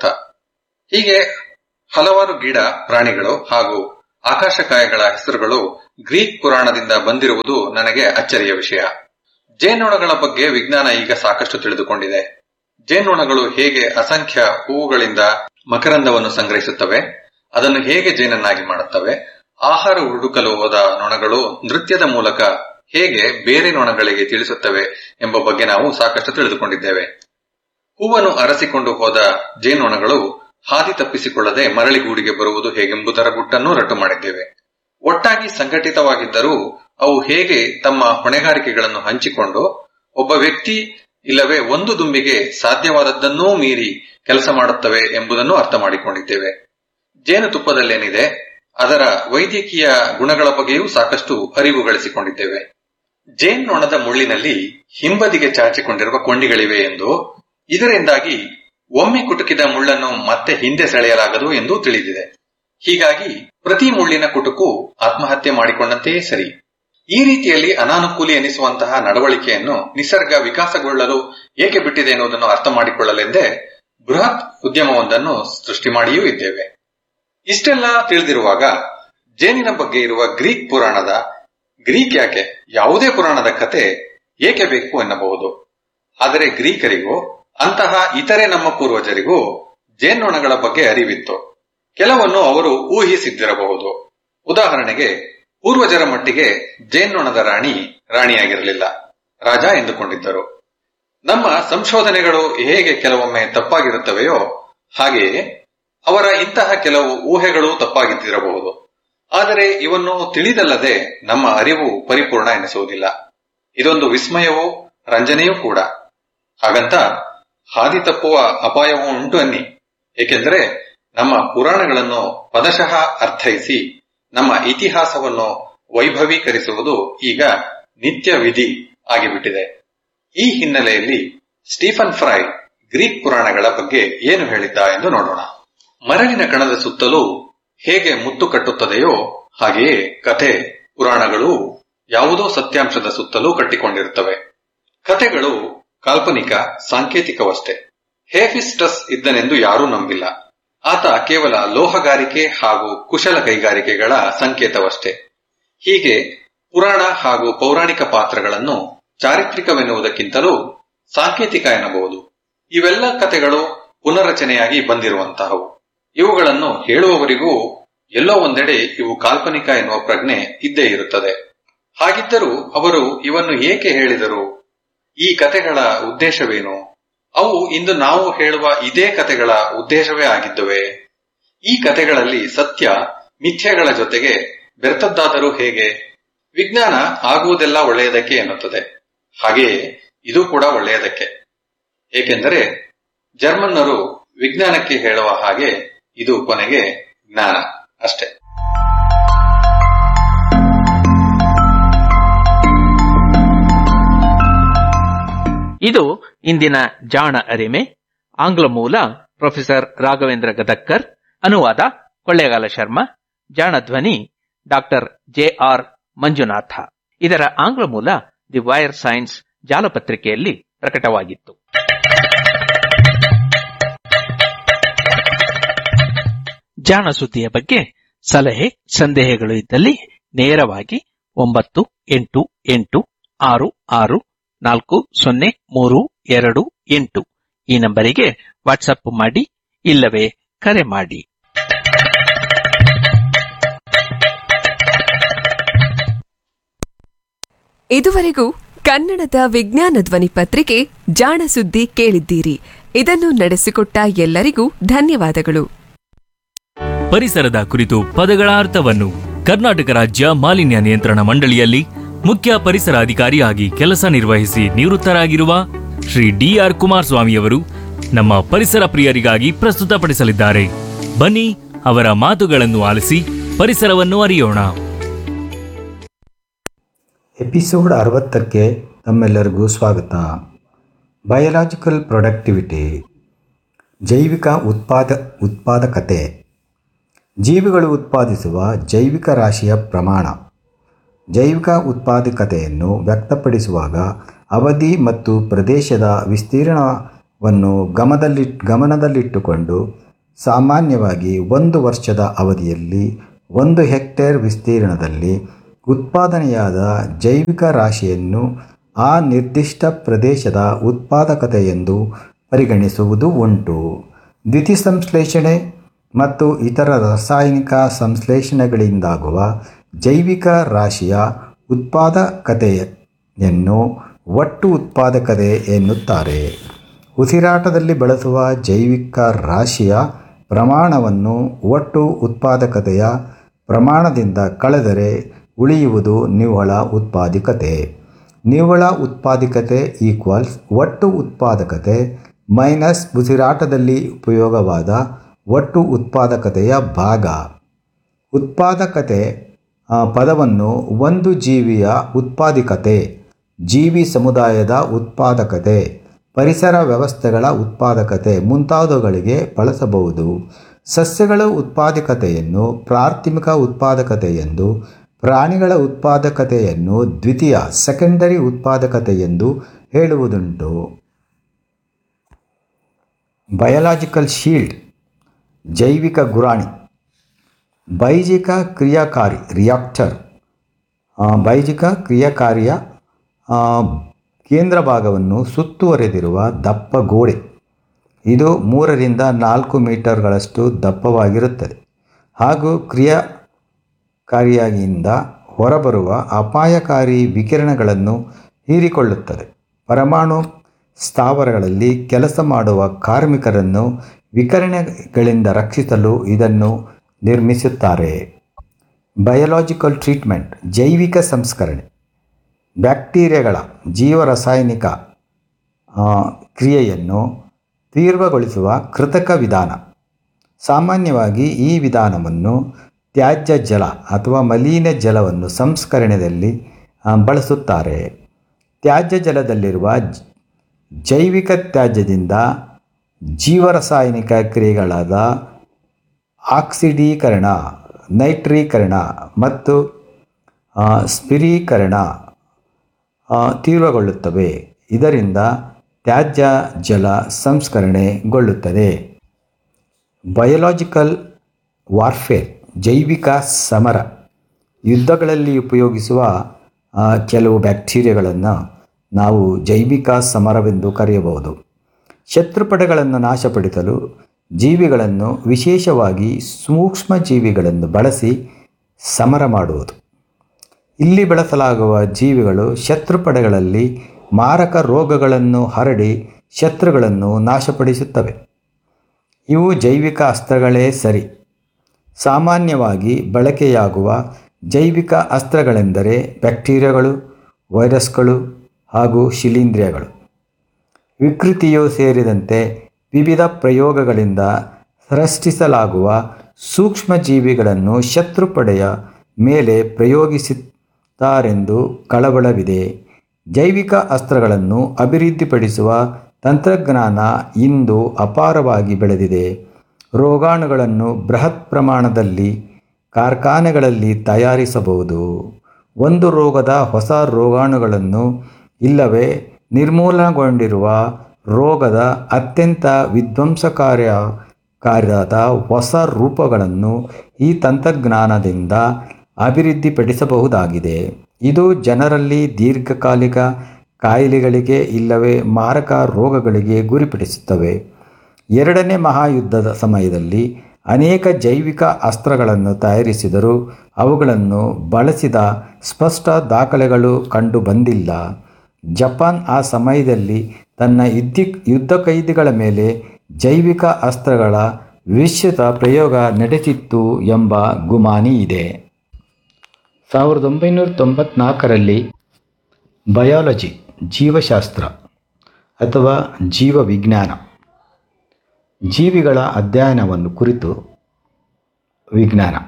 ಹೀಗೆ ಹಲವಾರು ಗಿಡ ಪ್ರಾಣಿಗಳು ಹಾಗೂ ಆಕಾಶಕಾಯಗಳ ಹೆಸರುಗಳು ಗ್ರೀಕ್ ಪುರಾಣದಿಂದ ಬಂದಿರುವುದು ನನಗೆ ಅಚ್ಚರಿಯ ವಿಷಯ ಜೇನೊಣಗಳ ಬಗ್ಗೆ ವಿಜ್ಞಾನ ಈಗ ಸಾಕಷ್ಟು ತಿಳಿದುಕೊಂಡಿದೆ ಜೇನುಣಗಳು ಹೇಗೆ ಅಸಂಖ್ಯ ಹೂವುಗಳಿಂದ ಮಕರಂದವನ್ನು ಸಂಗ್ರಹಿಸುತ್ತವೆ ಅದನ್ನು ಹೇಗೆ ಜೇನನ್ನಾಗಿ ಮಾಡುತ್ತವೆ ಆಹಾರ ಹುಡುಕಲು ಹೋದ ನೊಣಗಳು ನೃತ್ಯದ ಮೂಲಕ ಹೇಗೆ ಬೇರೆ ನೊಣಗಳಿಗೆ ತಿಳಿಸುತ್ತವೆ ಎಂಬ ಬಗ್ಗೆ ನಾವು ಸಾಕಷ್ಟು ತಿಳಿದುಕೊಂಡಿದ್ದೇವೆ ಹೂವನ್ನು ಅರಸಿಕೊಂಡು ಹೋದ ಜೇನುಣಗಳು ಹಾದಿ ತಪ್ಪಿಸಿಕೊಳ್ಳದೆ ಮರಳಿಗೂಡಿಗೆ ಬರುವುದು ಹೇಗೆಂಬುದರ ಗುಟ್ಟನ್ನು ರಟ್ಟು ಮಾಡಿದ್ದೇವೆ ಒಟ್ಟಾಗಿ ಸಂಘಟಿತವಾಗಿದ್ದರೂ ಅವು ಹೇಗೆ ತಮ್ಮ ಹೊಣೆಗಾರಿಕೆಗಳನ್ನು ಹಂಚಿಕೊಂಡು ಒಬ್ಬ ವ್ಯಕ್ತಿ ಇಲ್ಲವೇ ಒಂದು ದುಂಬಿಗೆ ಸಾಧ್ಯವಾದದ್ದನ್ನೂ ಮೀರಿ ಕೆಲಸ ಮಾಡುತ್ತವೆ ಎಂಬುದನ್ನು ಅರ್ಥ ಮಾಡಿಕೊಂಡಿದ್ದೇವೆ ಜೇನುತುಪ್ಪದಲ್ಲೇನಿದೆ ಅದರ ವೈದ್ಯಕೀಯ ಗುಣಗಳ ಬಗ್ಗೆಯೂ ಸಾಕಷ್ಟು ಅರಿವು ಗಳಿಸಿಕೊಂಡಿದ್ದೇವೆ ಜೇನ್ನೊಣದ ಮುಳ್ಳಿನಲ್ಲಿ ಹಿಂಬದಿಗೆ ಚಾಚಿಕೊಂಡಿರುವ ಕೊಂಡಿಗಳಿವೆ ಎಂದು ಇದರಿಂದಾಗಿ ಒಮ್ಮೆ ಕುಟುಕಿದ ಮುಳ್ಳನ್ನು ಮತ್ತೆ ಹಿಂದೆ ಸೆಳೆಯಲಾಗದು ಎಂದು ತಿಳಿದಿದೆ ಹೀಗಾಗಿ ಪ್ರತಿ ಮುಳ್ಳಿನ ಕುಟುಕು ಆತ್ಮಹತ್ಯೆ ಮಾಡಿಕೊಂಡಂತೆಯೇ ಸರಿ ಈ ರೀತಿಯಲ್ಲಿ ಅನಾನುಕೂಲಿ ಎನಿಸುವಂತಹ ನಡವಳಿಕೆಯನ್ನು ನಿಸರ್ಗ ವಿಕಾಸಗೊಳ್ಳಲು ಏಕೆ ಬಿಟ್ಟಿದೆ ಎನ್ನುವುದನ್ನು ಅರ್ಥ ಮಾಡಿಕೊಳ್ಳಲೆಂದೇ ಬೃಹತ್ ಉದ್ಯಮವೊಂದನ್ನು ಸೃಷ್ಟಿ ಮಾಡಿಯೂ ಇದ್ದೇವೆ ಇಷ್ಟೆಲ್ಲ ತಿಳಿದಿರುವಾಗ ಜೇನಿನ ಬಗ್ಗೆ ಇರುವ ಗ್ರೀಕ್ ಪುರಾಣದ ಗ್ರೀಕ್ ಯಾಕೆ ಯಾವುದೇ ಪುರಾಣದ ಕತೆ ಏಕೆ ಬೇಕು ಎನ್ನಬಹುದು ಆದರೆ ಗ್ರೀಕರಿಗೂ ಅಂತಹ ಇತರೆ ನಮ್ಮ ಪೂರ್ವಜರಿಗೂ ಜೇನ್ನೊಣಗಳ ಬಗ್ಗೆ ಅರಿವಿತ್ತು ಕೆಲವನ್ನು ಅವರು ಊಹಿಸಿದ್ದಿರಬಹುದು ಉದಾಹರಣೆಗೆ ಪೂರ್ವಜರ ಮಟ್ಟಿಗೆ ಜೇನ್ನೊಣದ ರಾಣಿ ರಾಣಿಯಾಗಿರಲಿಲ್ಲ ರಾಜ ಎಂದುಕೊಂಡಿದ್ದರು ನಮ್ಮ ಸಂಶೋಧನೆಗಳು ಹೇಗೆ ಕೆಲವೊಮ್ಮೆ ತಪ್ಪಾಗಿರುತ್ತವೆಯೋ ಹಾಗೆಯೇ ಅವರ ಇಂತಹ ಕೆಲವು ಊಹೆಗಳು ತಪ್ಪಾಗಿದ್ದಿರಬಹುದು ಆದರೆ ಇವನ್ನು ತಿಳಿದಲ್ಲದೆ ನಮ್ಮ ಅರಿವು ಪರಿಪೂರ್ಣ ಎನಿಸುವುದಿಲ್ಲ ಇದೊಂದು ವಿಸ್ಮಯವೂ ರಂಜನೆಯೂ ಕೂಡ ಹಾಗಂತ ಹಾದಿ ತಪ್ಪುವ ಅಪಾಯವೂ ಉಂಟು ಅನ್ನಿ ಏಕೆಂದರೆ ನಮ್ಮ ಪುರಾಣಗಳನ್ನು ಪದಶಃ ಅರ್ಥೈಸಿ ನಮ್ಮ ಇತಿಹಾಸವನ್ನು ವೈಭವೀಕರಿಸುವುದು ಈಗ ನಿತ್ಯ ವಿಧಿ ಆಗಿಬಿಟ್ಟಿದೆ ಈ ಹಿನ್ನೆಲೆಯಲ್ಲಿ ಸ್ಟೀಫನ್ ಫ್ರೈ ಗ್ರೀಕ್ ಪುರಾಣಗಳ ಬಗ್ಗೆ ಏನು ಹೇಳಿದ್ದ ಎಂದು ನೋಡೋಣ ಮರಳಿನ ಕಣದ ಸುತ್ತಲೂ ಹೇಗೆ ಮುತ್ತು ಕಟ್ಟುತ್ತದೆಯೋ ಹಾಗೆಯೇ ಕಥೆ ಪುರಾಣಗಳು ಯಾವುದೋ ಸತ್ಯಾಂಶದ ಸುತ್ತಲೂ ಕಟ್ಟಿಕೊಂಡಿರುತ್ತವೆ ಕಥೆಗಳು ಕಾಲ್ಪನಿಕ ಸಾಂಕೇತಿಕವಷ್ಟೇ ಹೇಫಿಸ್ಟಸ್ ಇದ್ದನೆಂದು ಯಾರೂ ನಂಬಿಲ್ಲ ಆತ ಕೇವಲ ಲೋಹಗಾರಿಕೆ ಹಾಗೂ ಕುಶಲ ಕೈಗಾರಿಕೆಗಳ ಸಂಕೇತವಷ್ಟೇ ಹೀಗೆ ಪುರಾಣ ಹಾಗೂ ಪೌರಾಣಿಕ ಪಾತ್ರಗಳನ್ನು ಚಾರಿತ್ರಿಕವೆನ್ನುವುದಕ್ಕಿಂತಲೂ ಸಾಂಕೇತಿಕ ಎನ್ನಬಹುದು ಇವೆಲ್ಲ ಕಥೆಗಳು ಪುನರಚನೆಯಾಗಿ ಬಂದಿರುವಂತಹವು ಇವುಗಳನ್ನು ಹೇಳುವವರಿಗೂ ಎಲ್ಲೋ ಒಂದೆಡೆ ಇವು ಕಾಲ್ಪನಿಕ ಎನ್ನುವ ಪ್ರಜ್ಞೆ ಇದ್ದೇ ಇರುತ್ತದೆ ಹಾಗಿದ್ದರೂ ಅವರು ಇವನ್ನು ಏಕೆ ಹೇಳಿದರು ಈ ಕಥೆಗಳ ಉದ್ದೇಶವೇನು ಅವು ಇಂದು ನಾವು ಹೇಳುವ ಇದೇ ಕಥೆಗಳ ಉದ್ದೇಶವೇ ಆಗಿದ್ದವೆ ಈ ಕಥೆಗಳಲ್ಲಿ ಸತ್ಯ ಮಿಥ್ಯಗಳ ಜೊತೆಗೆ ಬೆರೆತದ್ದಾದರೂ ಹೇಗೆ ವಿಜ್ಞಾನ ಆಗುವುದೆಲ್ಲ ಒಳ್ಳೆಯದಕ್ಕೆ ಎನ್ನುತ್ತದೆ ಹಾಗೆಯೇ ಇದು ಕೂಡ ಒಳ್ಳೆಯದಕ್ಕೆ ಏಕೆಂದರೆ ಜರ್ಮನ್ನರು ವಿಜ್ಞಾನಕ್ಕೆ ಹೇಳುವ ಹಾಗೆ ಇದು ಕೊನೆಗೆ ಜ್ಞಾನ ಅಷ್ಟೇ ಇದು ಇಂದಿನ ಜಾಣ ಅರಿಮೆ ಆಂಗ್ಲ ಮೂಲ ಪ್ರೊಫೆಸರ್ ರಾಘವೇಂದ್ರ ಗದಕ್ಕರ್ ಅನುವಾದ ಕೊಳ್ಳೇಗಾಲ ಶರ್ಮಾ ಜಾಣ ಧ್ವನಿ ಡಾಕ್ಟರ್ ಜೆ ಆರ್ ಮಂಜುನಾಥ ಇದರ ಆಂಗ್ಲ ಮೂಲ ದಿ ವೈರ್ ಸೈನ್ಸ್ ಜಾಲಪತ್ರಿಕೆಯಲ್ಲಿ ಪ್ರಕಟವಾಗಿತ್ತು ಜಾಣ ಸುದ್ದಿಯ ಬಗ್ಗೆ ಸಲಹೆ ಸಂದೇಹಗಳು ಇದ್ದಲ್ಲಿ ನೇರವಾಗಿ ಒಂಬತ್ತು ಎಂಟು ಎಂಟು ಆರು ಆರು ನಾಲ್ಕು ಸೊನ್ನೆ ಮೂರು ಎರಡು ಎಂಟು ಈ ನಂಬರಿಗೆ ವಾಟ್ಸಪ್ ಮಾಡಿ ಇಲ್ಲವೇ ಕರೆ ಮಾಡಿ ಇದುವರೆಗೂ ಕನ್ನಡದ ವಿಜ್ಞಾನ ಧ್ವನಿ ಪತ್ರಿಕೆ ಜಾಣ ಸುದ್ದಿ ಕೇಳಿದ್ದೀರಿ ಇದನ್ನು ನಡೆಸಿಕೊಟ್ಟ ಎಲ್ಲರಿಗೂ ಧನ್ಯವಾದಗಳು ಪರಿಸರದ ಕುರಿತು ಪದಗಳ ಅರ್ಥವನ್ನು ಕರ್ನಾಟಕ ರಾಜ್ಯ ಮಾಲಿನ್ಯ ನಿಯಂತ್ರಣ ಮಂಡಳಿಯಲ್ಲಿ ಮುಖ್ಯ ಪರಿಸರ ಅಧಿಕಾರಿಯಾಗಿ ಕೆಲಸ ನಿರ್ವಹಿಸಿ ನಿವೃತ್ತರಾಗಿರುವ ಶ್ರೀ ಡಿಆರ್ ಕುಮಾರಸ್ವಾಮಿಯವರು ನಮ್ಮ ಪರಿಸರ ಪ್ರಿಯರಿಗಾಗಿ ಪ್ರಸ್ತುತಪಡಿಸಲಿದ್ದಾರೆ ಬನ್ನಿ ಅವರ ಮಾತುಗಳನ್ನು ಆಲಿಸಿ ಪರಿಸರವನ್ನು ಅರಿಯೋಣ ಎಪಿಸೋಡ್ ಅರವತ್ತಕ್ಕೆ ತಮ್ಮೆಲ್ಲರಿಗೂ ಸ್ವಾಗತ ಬಯಲಾಜಿಕಲ್ ಪ್ರೊಡಕ್ಟಿವಿಟಿ ಜೈವಿಕ ಉತ್ಪಾದ ಉತ್ಪಾದಕತೆ ಜೀವಿಗಳು ಉತ್ಪಾದಿಸುವ ಜೈವಿಕ ರಾಶಿಯ ಪ್ರಮಾಣ ಜೈವಿಕ ಉತ್ಪಾದಕತೆಯನ್ನು ವ್ಯಕ್ತಪಡಿಸುವಾಗ ಅವಧಿ ಮತ್ತು ಪ್ರದೇಶದ ವಿಸ್ತೀರ್ಣವನ್ನು ಗಮನದಲ್ಲಿ ಗಮನದಲ್ಲಿಟ್ಟುಕೊಂಡು ಸಾಮಾನ್ಯವಾಗಿ ಒಂದು ವರ್ಷದ ಅವಧಿಯಲ್ಲಿ ಒಂದು ಹೆಕ್ಟೇರ್ ವಿಸ್ತೀರ್ಣದಲ್ಲಿ ಉತ್ಪಾದನೆಯಾದ ಜೈವಿಕ ರಾಶಿಯನ್ನು ಆ ನಿರ್ದಿಷ್ಟ ಪ್ರದೇಶದ ಉತ್ಪಾದಕತೆಯೆಂದು ಪರಿಗಣಿಸುವುದು ಉಂಟು ದ್ಯುತಿಸಂಶ್ಲೇಷಣೆ ಮತ್ತು ಇತರ ರಾಸಾಯನಿಕ ಸಂಶ್ಲೇಷಣೆಗಳಿಂದಾಗುವ ಜೈವಿಕ ರಾಶಿಯ ಉತ್ಪಾದಕತೆಯನ್ನು ಒಟ್ಟು ಉತ್ಪಾದಕತೆ ಎನ್ನುತ್ತಾರೆ ಉಸಿರಾಟದಲ್ಲಿ ಬಳಸುವ ಜೈವಿಕ ರಾಶಿಯ ಪ್ರಮಾಣವನ್ನು ಒಟ್ಟು ಉತ್ಪಾದಕತೆಯ ಪ್ರಮಾಣದಿಂದ ಕಳೆದರೆ ಉಳಿಯುವುದು ನಿವ್ವಳ ಉತ್ಪಾದಕತೆ ನಿವ್ವಳ ಉತ್ಪಾದಕತೆ ಈಕ್ವಲ್ಸ್ ಒಟ್ಟು ಉತ್ಪಾದಕತೆ ಮೈನಸ್ ಉಸಿರಾಟದಲ್ಲಿ ಉಪಯೋಗವಾದ ಒಟ್ಟು ಉತ್ಪಾದಕತೆಯ ಭಾಗ ಉತ್ಪಾದಕತೆ ಆ, ಪದವನ್ನು ಒಂದು ಜೀವಿಯ ಉತ್ಪಾದಕತೆ ಜೀವಿ ಸಮುದಾಯದ ಉತ್ಪಾದಕತೆ ಪರಿಸರ ವ್ಯವಸ್ಥೆಗಳ ಉತ್ಪಾದಕತೆ ಮುಂತಾದವುಗಳಿಗೆ ಬಳಸಬಹುದು ಸಸ್ಯಗಳ ಉತ್ಪಾದಕತೆಯನ್ನು ಪ್ರಾಥಮಿಕ ಉತ್ಪಾದಕತೆ ಎಂದು ಪ್ರಾಣಿಗಳ ಉತ್ಪಾದಕತೆಯನ್ನು ದ್ವಿತೀಯ ಸೆಕೆಂಡರಿ ಉತ್ಪಾದಕತೆ ಎಂದು ಹೇಳುವುದುಂಟು ಬಯಲಾಜಿಕಲ್ ಶೀಲ್ಡ್ ಜೈವಿಕ ಗುರಾಣಿ ಬೈಜಿಕ ಕ್ರಿಯಾಕಾರಿ ರಿಯಾಕ್ಟರ್ ಬೈಜಿಕ ಕ್ರಿಯಾಕಾರಿಯ ಆ, ಕೇಂದ್ರ ಭಾಗವನ್ನು ಸುತ್ತುವರೆದಿರುವ ದಪ್ಪ ಗೋಡೆ ಇದು ಮೂರರಿಂದ ನಾಲ್ಕು ಮೀಟರ್ಗಳಷ್ಟು ದಪ್ಪವಾಗಿರುತ್ತದೆ ಹಾಗೂ ಕ್ರಿಯಾಕಾರಿಯಾಗಿಯಿಂದ ಹೊರಬರುವ ಅಪಾಯಕಾರಿ ವಿಕಿರಣಗಳನ್ನು ಹೀರಿಕೊಳ್ಳುತ್ತದೆ ಪರಮಾಣು ಸ್ಥಾವರಗಳಲ್ಲಿ ಕೆಲಸ ಮಾಡುವ ಕಾರ್ಮಿಕರನ್ನು ವಿಕಿರಣಗಳಿಂದ ರಕ್ಷಿಸಲು ಇದನ್ನು ನಿರ್ಮಿಸುತ್ತಾರೆ ಬಯೋಲಾಜಿಕಲ್ ಟ್ರೀಟ್ಮೆಂಟ್ ಜೈವಿಕ ಸಂಸ್ಕರಣೆ ಬ್ಯಾಕ್ಟೀರಿಯಾಗಳ ಜೀವರಾಸಾಯನಿಕ ಆ, ಕ್ರಿಯೆಯನ್ನು ತೀವ್ರಗೊಳಿಸುವ ಕೃತಕ ವಿಧಾನ ಸಾಮಾನ್ಯವಾಗಿ ಈ ವಿಧಾನವನ್ನು ತ್ಯಾಜ್ಯ ಜಲ ಅಥವಾ ಮಲಿನ ಜಲವನ್ನು ಸಂಸ್ಕರಣೆಯಲ್ಲಿ ಆ, ಬಳಸುತ್ತಾರೆ ತ್ಯಾಜ್ಯ ಜಲದಲ್ಲಿರುವ ಜ- ಜೈವಿಕ ತ್ಯಾಜ್ಯದಿಂದ ಜೀವರಾಸಾಯನಿಕ ಕ್ರಿಯೆಗಳಾದ ಆಕ್ಸಿಡೀಕರಣ ನೈಟ್ರೀಕರಣ ಮತ್ತು ಆ, ಸ್ಪಿರೀಕರಣ ಆ, ತೀವ್ರಗೊಳ್ಳುತ್ತವೆ ಇದರಿಂದ ತ್ಯಾಜ್ಯ ಜಲ ಸಂಸ್ಕರಣೆಗೊಳ್ಳುತ್ತದೆ ಬಯೋಲಾಜಿಕಲ್ ವಾರ್ಫೇರ್ ಜೈವಿಕ ಸಮರ ಯುದ್ಧಗಳಲ್ಲಿ ಉಪಯೋಗಿಸುವ ಆ, ಕೆಲವು ಬ್ಯಾಕ್ಟೀರಿಯಾಗಳನ್ನು ನಾವು ಜೈವಿಕ ಸಮರವೆಂದು ಕರೆಯಬಹುದು ಶತ್ರುಪಡೆಗಳನ್ನು ನಾಶಪಡಿಸಲು ಜೀವಿಗಳನ್ನು ವಿಶೇಷವಾಗಿ ಸೂಕ್ಷ್ಮ ಜೀವಿಗಳನ್ನು ಬಳಸಿ ಸಮರ ಮಾಡುವುದು ಇಲ್ಲಿ ಬಳಸಲಾಗುವ ಜೀವಿಗಳು ಶತ್ರುಪಡೆಗಳಲ್ಲಿ ಮಾರಕ ರೋಗಗಳನ್ನು ಹರಡಿ ಶತ್ರುಗಳನ್ನು ನಾಶಪಡಿಸುತ್ತವೆ ಇವು ಜೈವಿಕ ಅಸ್ತ್ರಗಳೇ ಸರಿ ಸಾಮಾನ್ಯವಾಗಿ ಬಳಕೆಯಾಗುವ ಜೈವಿಕ ಅಸ್ತ್ರಗಳೆಂದರೆ ಬ್ಯಾಕ್ಟೀರಿಯಾಗಳು ವೈರಸ್ಗಳು ಹಾಗೂ ಶಿಲೀಂಧ್ರಗಳು ವಿಕೃತಿಯು ಸೇರಿದಂತೆ ವಿವಿಧ ಪ್ರಯೋಗಗಳಿಂದ ಸೃಷ್ಟಿಸಲಾಗುವ ಸೂಕ್ಷ್ಮ ಜೀವಿಗಳನ್ನು ಶತ್ರುಪಡೆಯ ಮೇಲೆ ಪ್ರಯೋಗಿಸುತ್ತಾರೆಂದು ಕಳವಳವಿದೆ ಜೈವಿಕ ಅಸ್ತ್ರಗಳನ್ನು ಅಭಿವೃದ್ಧಿಪಡಿಸುವ ತಂತ್ರಜ್ಞಾನ ಇಂದು ಅಪಾರವಾಗಿ ಬೆಳೆದಿದೆ ರೋಗಾಣುಗಳನ್ನು ಬೃಹತ್ ಪ್ರಮಾಣದಲ್ಲಿ ಕಾರ್ಖಾನೆಗಳಲ್ಲಿ ತಯಾರಿಸಬಹುದು ಒಂದು ರೋಗದ ಹೊಸ ರೋಗಾಣುಗಳನ್ನು ಇಲ್ಲವೇ ನಿರ್ಮೂಲನೆಗೊಂಡಿರುವ ರೋಗದ ಅತ್ಯಂತ ವಿಧ್ವಂಸಕಾರ್ಯ ಕಾರ್ಯದ ಹೊಸ ರೂಪಗಳನ್ನು ಈ ತಂತ್ರಜ್ಞಾನದಿಂದ ಅಭಿವೃದ್ಧಿಪಡಿಸಬಹುದಾಗಿದೆ ಇದು ಜನರಲ್ಲಿ ದೀರ್ಘಕಾಲಿಕ ಕಾಯಿಲೆಗಳಿಗೆ ಇಲ್ಲವೇ ಮಾರಕ ರೋಗಗಳಿಗೆ ಗುರಿಪಡಿಸುತ್ತವೆ ಎರಡನೇ ಮಹಾಯುದ್ಧದ ಸಮಯದಲ್ಲಿ ಅನೇಕ ಜೈವಿಕ ಅಸ್ತ್ರಗಳನ್ನು ತಯಾರಿಸಿದರೂ ಅವುಗಳನ್ನು ಬಳಸಿದ ಸ್ಪಷ್ಟ ದಾಖಲೆಗಳು ಕಂಡು ಬಂದಿಲ್ಲ ಜಪಾನ್ ಆ ಸಮಯದಲ್ಲಿ ತನ್ನ ಯುದ್ಧಿ ಯುದ್ಧ ಕೈದಿಗಳ ಮೇಲೆ ಜೈವಿಕ ಅಸ್ತ್ರಗಳ ವಿಶ್ವದ ಪ್ರಯೋಗ ನಡೆಸಿತ್ತು ಎಂಬ ಗುಮಾನಿ ಇದೆ ಸಾವಿರದ ಒಂಬೈನೂರ ತೊಂಬತ್ನಾಲ್ಕರಲ್ಲಿ ಬಯಾಲಜಿ ಜೀವಶಾಸ್ತ್ರ ಅಥವಾ ಜೀವವಿಜ್ಞಾನ ಜೀವಿಗಳ ಅಧ್ಯಯನವನ್ನು ಕುರಿತು ವಿಜ್ಞಾನ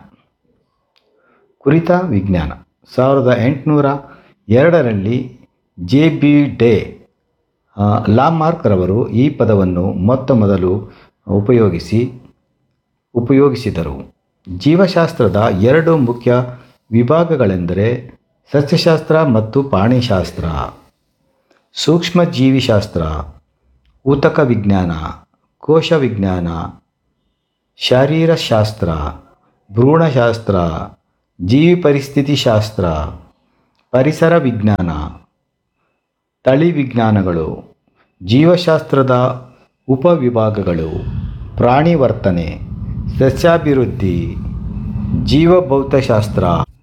ಕುರಿತ ವಿಜ್ಞಾನ ಸಾವಿರದ ಎಂಟುನೂರ ಎರಡರಲ್ಲಿ ಜೆ ಬಿ ಡೇ ಆ, ಲಾಮಾರ್ಕ್ರವರು ಈ ಪದವನ್ನು ಮೊತ್ತ ಮೊದಲು ಉಪಯೋಗಿಸಿ ಉಪಯೋಗಿಸಿದರು ಜೀವಶಾಸ್ತ್ರದ ಎರಡು ಮುಖ್ಯ ವಿಭಾಗಗಳೆಂದರೆ ಸಸ್ಯಶಾಸ್ತ್ರ ಮತ್ತು ಪ್ರಾಣಿಶಾಸ್ತ್ರ ಸೂಕ್ಷ್ಮ ಜೀವಿಶಾಸ್ತ್ರ ಊತಕ ವಿಜ್ಞಾನ ಕೋಶ ವಿಜ್ಞಾನ ಶಾರೀರಶಾಸ್ತ್ರ ಭ್ರೂಣಶಾಸ್ತ್ರ ಜೀವಿ ಪರಿಸ್ಥಿತಿ ಶಾಸ್ತ್ರ ಪರಿಸರ ವಿಜ್ಞಾನ ತಳಿ ವಿಜ್ಞಾನಗಳು ಜೀವಶಾಸ್ತ್ರದ ಉಪವಿಭಾಗಗಳು ಪ್ರಾಣಿ ವರ್ತನೆ ಸಸ್ಯಾಭಿವೃದ್ಧಿ ಜೀವಭೌತಶಾಸ್ತ್ರ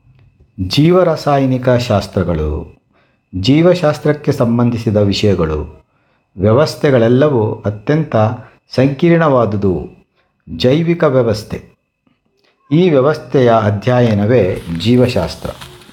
ಜೀವರಾಸಾಯನಿಕ ಶಾಸ್ತ್ರಗಳು ಜೀವಶಾಸ್ತ್ರಕ್ಕೆ ಸಂಬಂಧಿಸಿದ ವಿಷಯಗಳು ವ್ಯವಸ್ಥೆಗಳೆಲ್ಲವೂ ಅತ್ಯಂತ ಸಂಕೀರ್ಣವಾದುದು ಜೈವಿಕ ವ್ಯವಸ್ಥೆ ಈ ವ್ಯವಸ್ಥೆಯ ಅಧ್ಯಯನವೇ ಜೀವಶಾಸ್ತ್ರ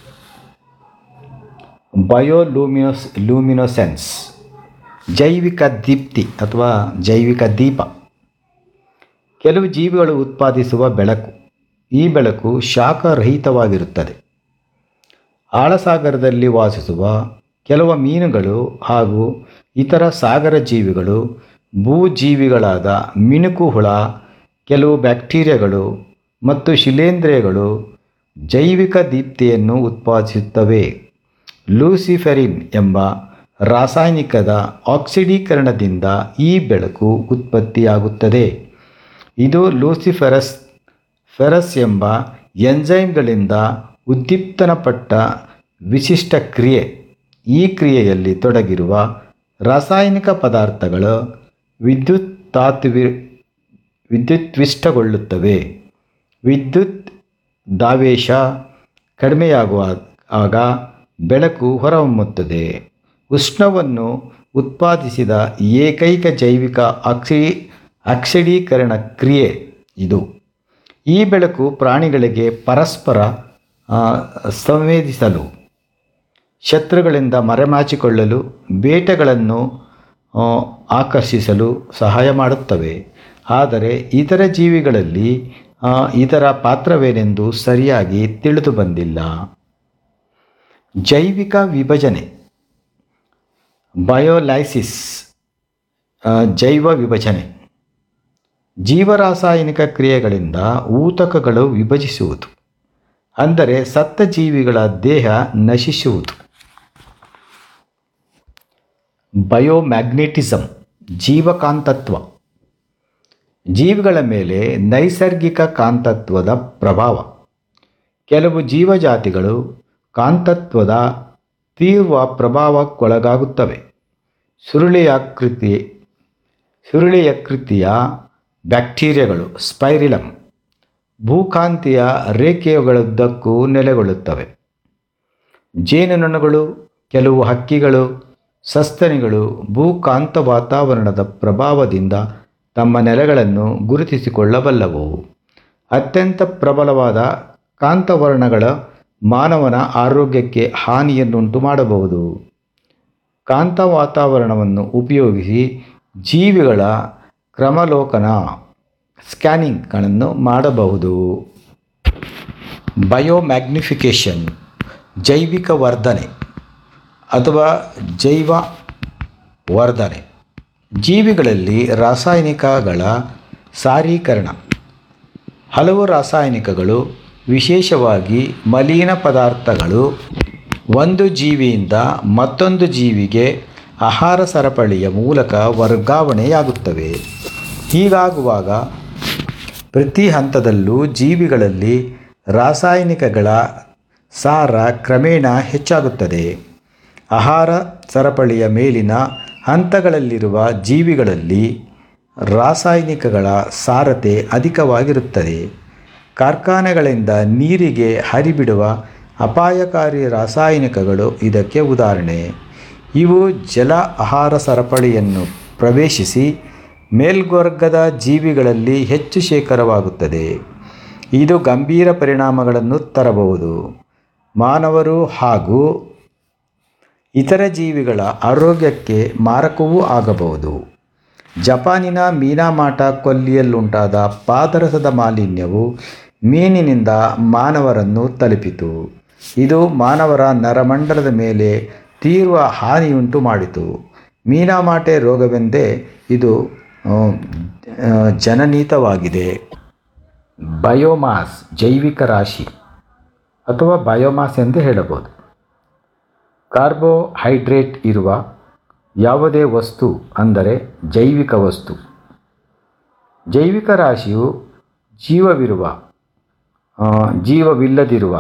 ಬಯೋಲೂಮಿನೋಸ್ ಲೂಮಿನೋಸೆನ್ಸ್ ಜೈವಿಕ ದೀಪ್ತಿ ಅಥವಾ ಜೈವಿಕ ದೀಪ ಕೆಲವು ಜೀವಿಗಳು ಉತ್ಪಾದಿಸುವ ಬೆಳಕು ಈ ಬೆಳಕು ಶಾಖರಹಿತವಾಗಿರುತ್ತದೆ ಆಳಸಾಗರದಲ್ಲಿ ವಾಸಿಸುವ ಕೆಲವು ಮೀನುಗಳು ಹಾಗೂ ಇತರ ಸಾಗರ ಜೀವಿಗಳು ಭೂಜೀವಿಗಳಾದ ಮಿಣುಕು ಹುಳ ಕೆಲವು ಬ್ಯಾಕ್ಟೀರಿಯಾಗಳು ಮತ್ತು ಶಿಲೇಂಧ್ರಗಳು ಜೈವಿಕ ದೀಪ್ತಿಯನ್ನು ಉತ್ಪಾದಿಸುತ್ತವೆ ಲೂಸಿಫೆರಿನ್ ಎಂಬ ರಾಸಾಯನಿಕದ ಆಕ್ಸಿಡೀಕರಣದಿಂದ ಈ ಬೆಳಕು ಉತ್ಪತ್ತಿಯಾಗುತ್ತದೆ ಇದು ಲೂಸಿಫೆರಸ್ ಫೆರಸ್ ಎಂಬ ಎಂಜೈಮ್ಗಳಿಂದ ಉದ್ದೀಪ್ತನಪಟ್ಟ ವಿಶಿಷ್ಟ ಕ್ರಿಯೆ ಈ ಕ್ರಿಯೆಯಲ್ಲಿ ತೊಡಗಿರುವ ರಾಸಾಯನಿಕ ಪದಾರ್ಥಗಳು ವಿದ್ಯುತ್ ತಾತುವಿ ವಿದ್ಯುತ್ವಿಷ್ಟಗೊಳ್ಳುತ್ತವೆ ವಿದ್ಯುತ್ ದಾವೇಶ ಕಡಿಮೆಯಾಗುವ ಆಗ ಬೆಳಕು ಹೊರಹೊಮ್ಮುತ್ತದೆ ಉಷ್ಣವನ್ನು ಉತ್ಪಾದಿಸಿದ ಏಕೈಕ ಜೈವಿಕ ಆಕ್ಸಿ ಆಕ್ಸಿಡೀಕರಣ ಕ್ರಿಯೆ ಇದು ಈ ಬೆಳಕು ಪ್ರಾಣಿಗಳಿಗೆ ಪರಸ್ಪರ ಆ, ಸಂವೇದಿಸಲು ಶತ್ರುಗಳಿಂದ ಮರೆಮಾಚಿಕೊಳ್ಳಲು ಬೇಟೆಗಳನ್ನು ಆ, ಆಕರ್ಷಿಸಲು ಸಹಾಯ ಮಾಡುತ್ತವೆ ಆದರೆ ಇತರ ಜೀವಿಗಳಲ್ಲಿ ಆ, ಇದರ ಪಾತ್ರವೇನೆಂದು ಸರಿಯಾಗಿ ತಿಳಿದು ಬಂದಿಲ್ಲ ಜೈವಿಕ ವಿಭಜನೆ ಬಯೋಲೈಸಿಸ್ ಆ, ಜೈವ ವಿಭಜನೆ ಜೀವರಾಸಾಯನಿಕ ಕ್ರಿಯೆಗಳಿಂದ ಊತಕಗಳು ವಿಭಜಿಸುವುದು ಅಂದರೆ ಸತ್ತ ಜೀವಿಗಳ ದೇಹ ನಶಿಸುವುದು ಬಯೋಮ್ಯಾಗ್ನೆಟಿಸಮ್ ಜೀವಕಾಂತತ್ವ ಜೀವಿಗಳ ಮೇಲೆ ನೈಸರ್ಗಿಕ ಕಾಂತತ್ವದ ಪ್ರಭಾವ ಕೆಲವು ಜೀವಜಾತಿಗಳು ಕಾಂತತ್ವದ ತೀವ್ರ ಪ್ರಭಾವಕ್ಕೊಳಗಾಗುತ್ತವೆ ಸುರುಳಿಯಾಕೃತಿ ಸುರುಳಿಯಾಕೃತಿಯ ಬ್ಯಾಕ್ಟೀರಿಯಾಗಳು ಸ್ಪೈರಿಲಮ್ ಭೂಕಾಂತೀಯ ರೇಖೆಗಳುದ್ದಕ್ಕೂ ನೆಲೆಗೊಳ್ಳುತ್ತವೆ ಜೇನುನೊಣಗಳು ಕೆಲವು ಹಕ್ಕಿಗಳು ಸಸ್ತನಿಗಳು ಭೂಕಾಂತ ವಾತಾವರಣದ ಪ್ರಭಾವದಿಂದ ತಮ್ಮ ನೆಲೆಗಳನ್ನು ಗುರುತಿಸಿಕೊಳ್ಳಬಲ್ಲವು ಅತ್ಯಂತ ಪ್ರಬಲವಾದ ಕಾಂತವರ್ಣಗಳ ಮಾನವನ ಆರೋಗ್ಯಕ್ಕೆ ಹಾನಿಯನ್ನುಂಟು ಮಾಡಬಹುದು ಕಾಂತ ವಾತಾವರಣವನ್ನು ಉಪಯೋಗಿಸಿ ಜೀವಿಗಳ ಕ್ರಮಲೋಕನ ಸ್ಕ್ಯಾನಿಂಗ್ಗಳನ್ನು ಮಾಡಬಹುದು ಬಯೋಮ್ಯಾಗ್ನಿಫಿಕೇಷನ್ ಜೈವಿಕ ವರ್ಧನೆ ಅಥವಾ ಜೈವ ವರ್ಧನೆ ಜೀವಿಗಳಲ್ಲಿ ರಾಸಾಯನಿಕಗಳ ಸಾರೀಕರಣ ಹಲವು ರಾಸಾಯನಿಕಗಳು ವಿಶೇಷವಾಗಿ ಮಲಿನ ಪದಾರ್ಥಗಳು ಒಂದು ಜೀವಿಯಿಂದ ಮತ್ತೊಂದು ಜೀವಿಗೆ ಆಹಾರ ಸರಪಳಿಯ ಮೂಲಕ ವರ್ಗಾವಣೆಯಾಗುತ್ತವೆ ಹೀಗಾಗುವಾಗ ಪ್ರತಿ ಹಂತದಲ್ಲೂ ಜೀವಿಗಳಲ್ಲಿ ರಾಸಾಯನಿಕಗಳ ಸಾರ ಕ್ರಮೇಣ ಹೆಚ್ಚಾಗುತ್ತದೆ ಆಹಾರ ಸರಪಳಿಯ ಮೇಲಿನ ಹಂತಗಳಲ್ಲಿರುವ ಜೀವಿಗಳಲ್ಲಿ ರಾಸಾಯನಿಕಗಳ ಸಾರತೆ ಅಧಿಕವಾಗಿರುತ್ತದೆ ಕಾರ್ಖಾನೆಗಳಿಂದ ನೀರಿಗೆ ಹರಿಬಿಡುವ ಅಪಾಯಕಾರಿ ರಾಸಾಯನಿಕಗಳು ಇದಕ್ಕೆ ಉದಾಹರಣೆ ಇವು ಜಲ ಆಹಾರ ಸರಪಳಿಯನ್ನು ಪ್ರವೇಶಿಸಿ ಮೇಲ್ವರ್ಗದ ಜೀವಿಗಳಲ್ಲಿ ಹೆಚ್ಚು ಶೇಖರವಾಗುತ್ತದೆ ಇದು ಗಂಭೀರ ಪರಿಣಾಮಗಳನ್ನು ತರಬಹುದು ಮಾನವರು ಹಾಗೂ ಇತರ ಜೀವಿಗಳ ಆರೋಗ್ಯಕ್ಕೆ ಮಾರಕವೂ ಆಗಬಹುದು ಜಪಾನಿನ ಮೀನಾಮಾಟ ಕೊಲ್ಲಿಯಲ್ಲುಂಟಾದ ಪಾದರಸದ ಮಾಲಿನ್ಯವು ಮೀನಿನಿಂದ ಮಾನವರನ್ನು ತಲುಪಿತು ಇದು ಮಾನವರ ನರಮಂಡಲದ ಮೇಲೆ ತೀವ್ರ ಹಾನಿಯುಂಟು ಮಾಡಿತು ಮೀನಾಮಾಟೆ ರೋಗವೆಂದೇ ಇದು ಆ, ಆ, ಜನನೀತವಾಗಿದೆ ಬಯೋಮಾಸ್ ಜೈವಿಕ ರಾಶಿ ಅಥವಾ ಬಯೋಮಾಸ್ ಎಂದು ಹೇಳಬಹುದು ಕಾರ್ಬೋಹೈಡ್ರೇಟ್ ಇರುವ ಯಾವುದೇ ವಸ್ತು ಅಂದರೆ ಜೈವಿಕ ವಸ್ತು ಜೈವಿಕ ರಾಶಿಯು ಜೀವವಿರುವ ಆ, ಜೀವವಿಲ್ಲದಿರುವ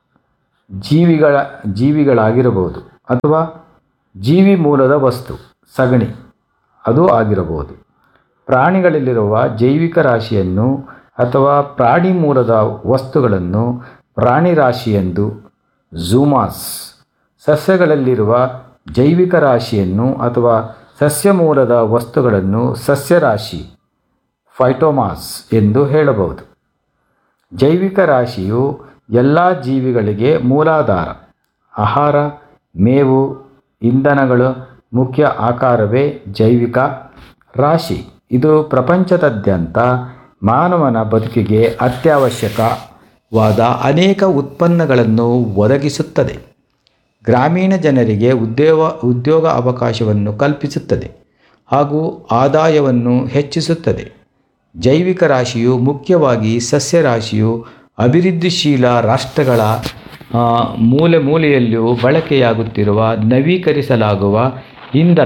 ಜೀವಿಗಳ ಜೀವಿಗಳಾಗಿರಬಹುದು ಅಥವಾ ಜೀವಿ ಮೂಲದ ವಸ್ತು ಸಗಣಿ ಅದು ಆಗಿರಬಹುದು ಪ್ರಾಣಿಗಳಲ್ಲಿರುವ ಜೈವಿಕ ರಾಶಿಯನ್ನು ಅಥವಾ ಪ್ರಾಣಿ ಮೂಲದ ವಸ್ತುಗಳನ್ನು ಪ್ರಾಣಿ ರಾಶಿ ಎಂದು ಝೂಮಾಸ್ ಸಸ್ಯಗಳಲ್ಲಿರುವ ಜೈವಿಕ ರಾಶಿಯನ್ನು ಅಥವಾ ಸಸ್ಯ ಮೂಲದ ವಸ್ತುಗಳನ್ನು ಸಸ್ಯರಾಶಿ ಫೈಟೋಮಾಸ್ ಎಂದು ಹೇಳಬಹುದು ಜೈವಿಕ ರಾಶಿಯು ಎಲ್ಲ ಜೀವಿಗಳಿಗೆ ಮೂಲಾಧಾರ ಆಹಾರ ಮೇವು ಇಂಧನಗಳು ಮುಖ್ಯ ಆಕಾರವೇ ಜೈವಿಕ ರಾಶಿ ಇದು ಪ್ರಪಂಚದಾದ್ಯಂತ ಮಾನವನ ಬದುಕಿಗೆ ಅತ್ಯವಶ್ಯಕವಾದ ಅನೇಕ ಉತ್ಪನ್ನಗಳನ್ನು ಒದಗಿಸುತ್ತದೆ ಗ್ರಾಮೀಣ ಜನರಿಗೆ ಉದ್ಯೋಗ ಉದ್ಯೋಗ ಅವಕಾಶವನ್ನು ಕಲ್ಪಿಸುತ್ತದೆ ಹಾಗೂ ಆದಾಯವನ್ನು ಹೆಚ್ಚಿಸುತ್ತದೆ ಜೈವಿಕ ರಾಶಿಯು ಮುಖ್ಯವಾಗಿ ಸಸ್ಯ ರಾಶಿಯು ಅಭಿವೃದ್ಧಿಶೀಲ ರಾಷ್ಟ್ರಗಳ ಆ, ಮೂಲೆ ಮೂಲೆಯಲ್ಲಿಯೂ ಬಳಕೆಯಾಗುತ್ತಿರುವ ನವೀಕರಿಸಲಾಗುವ ಇಂಧನ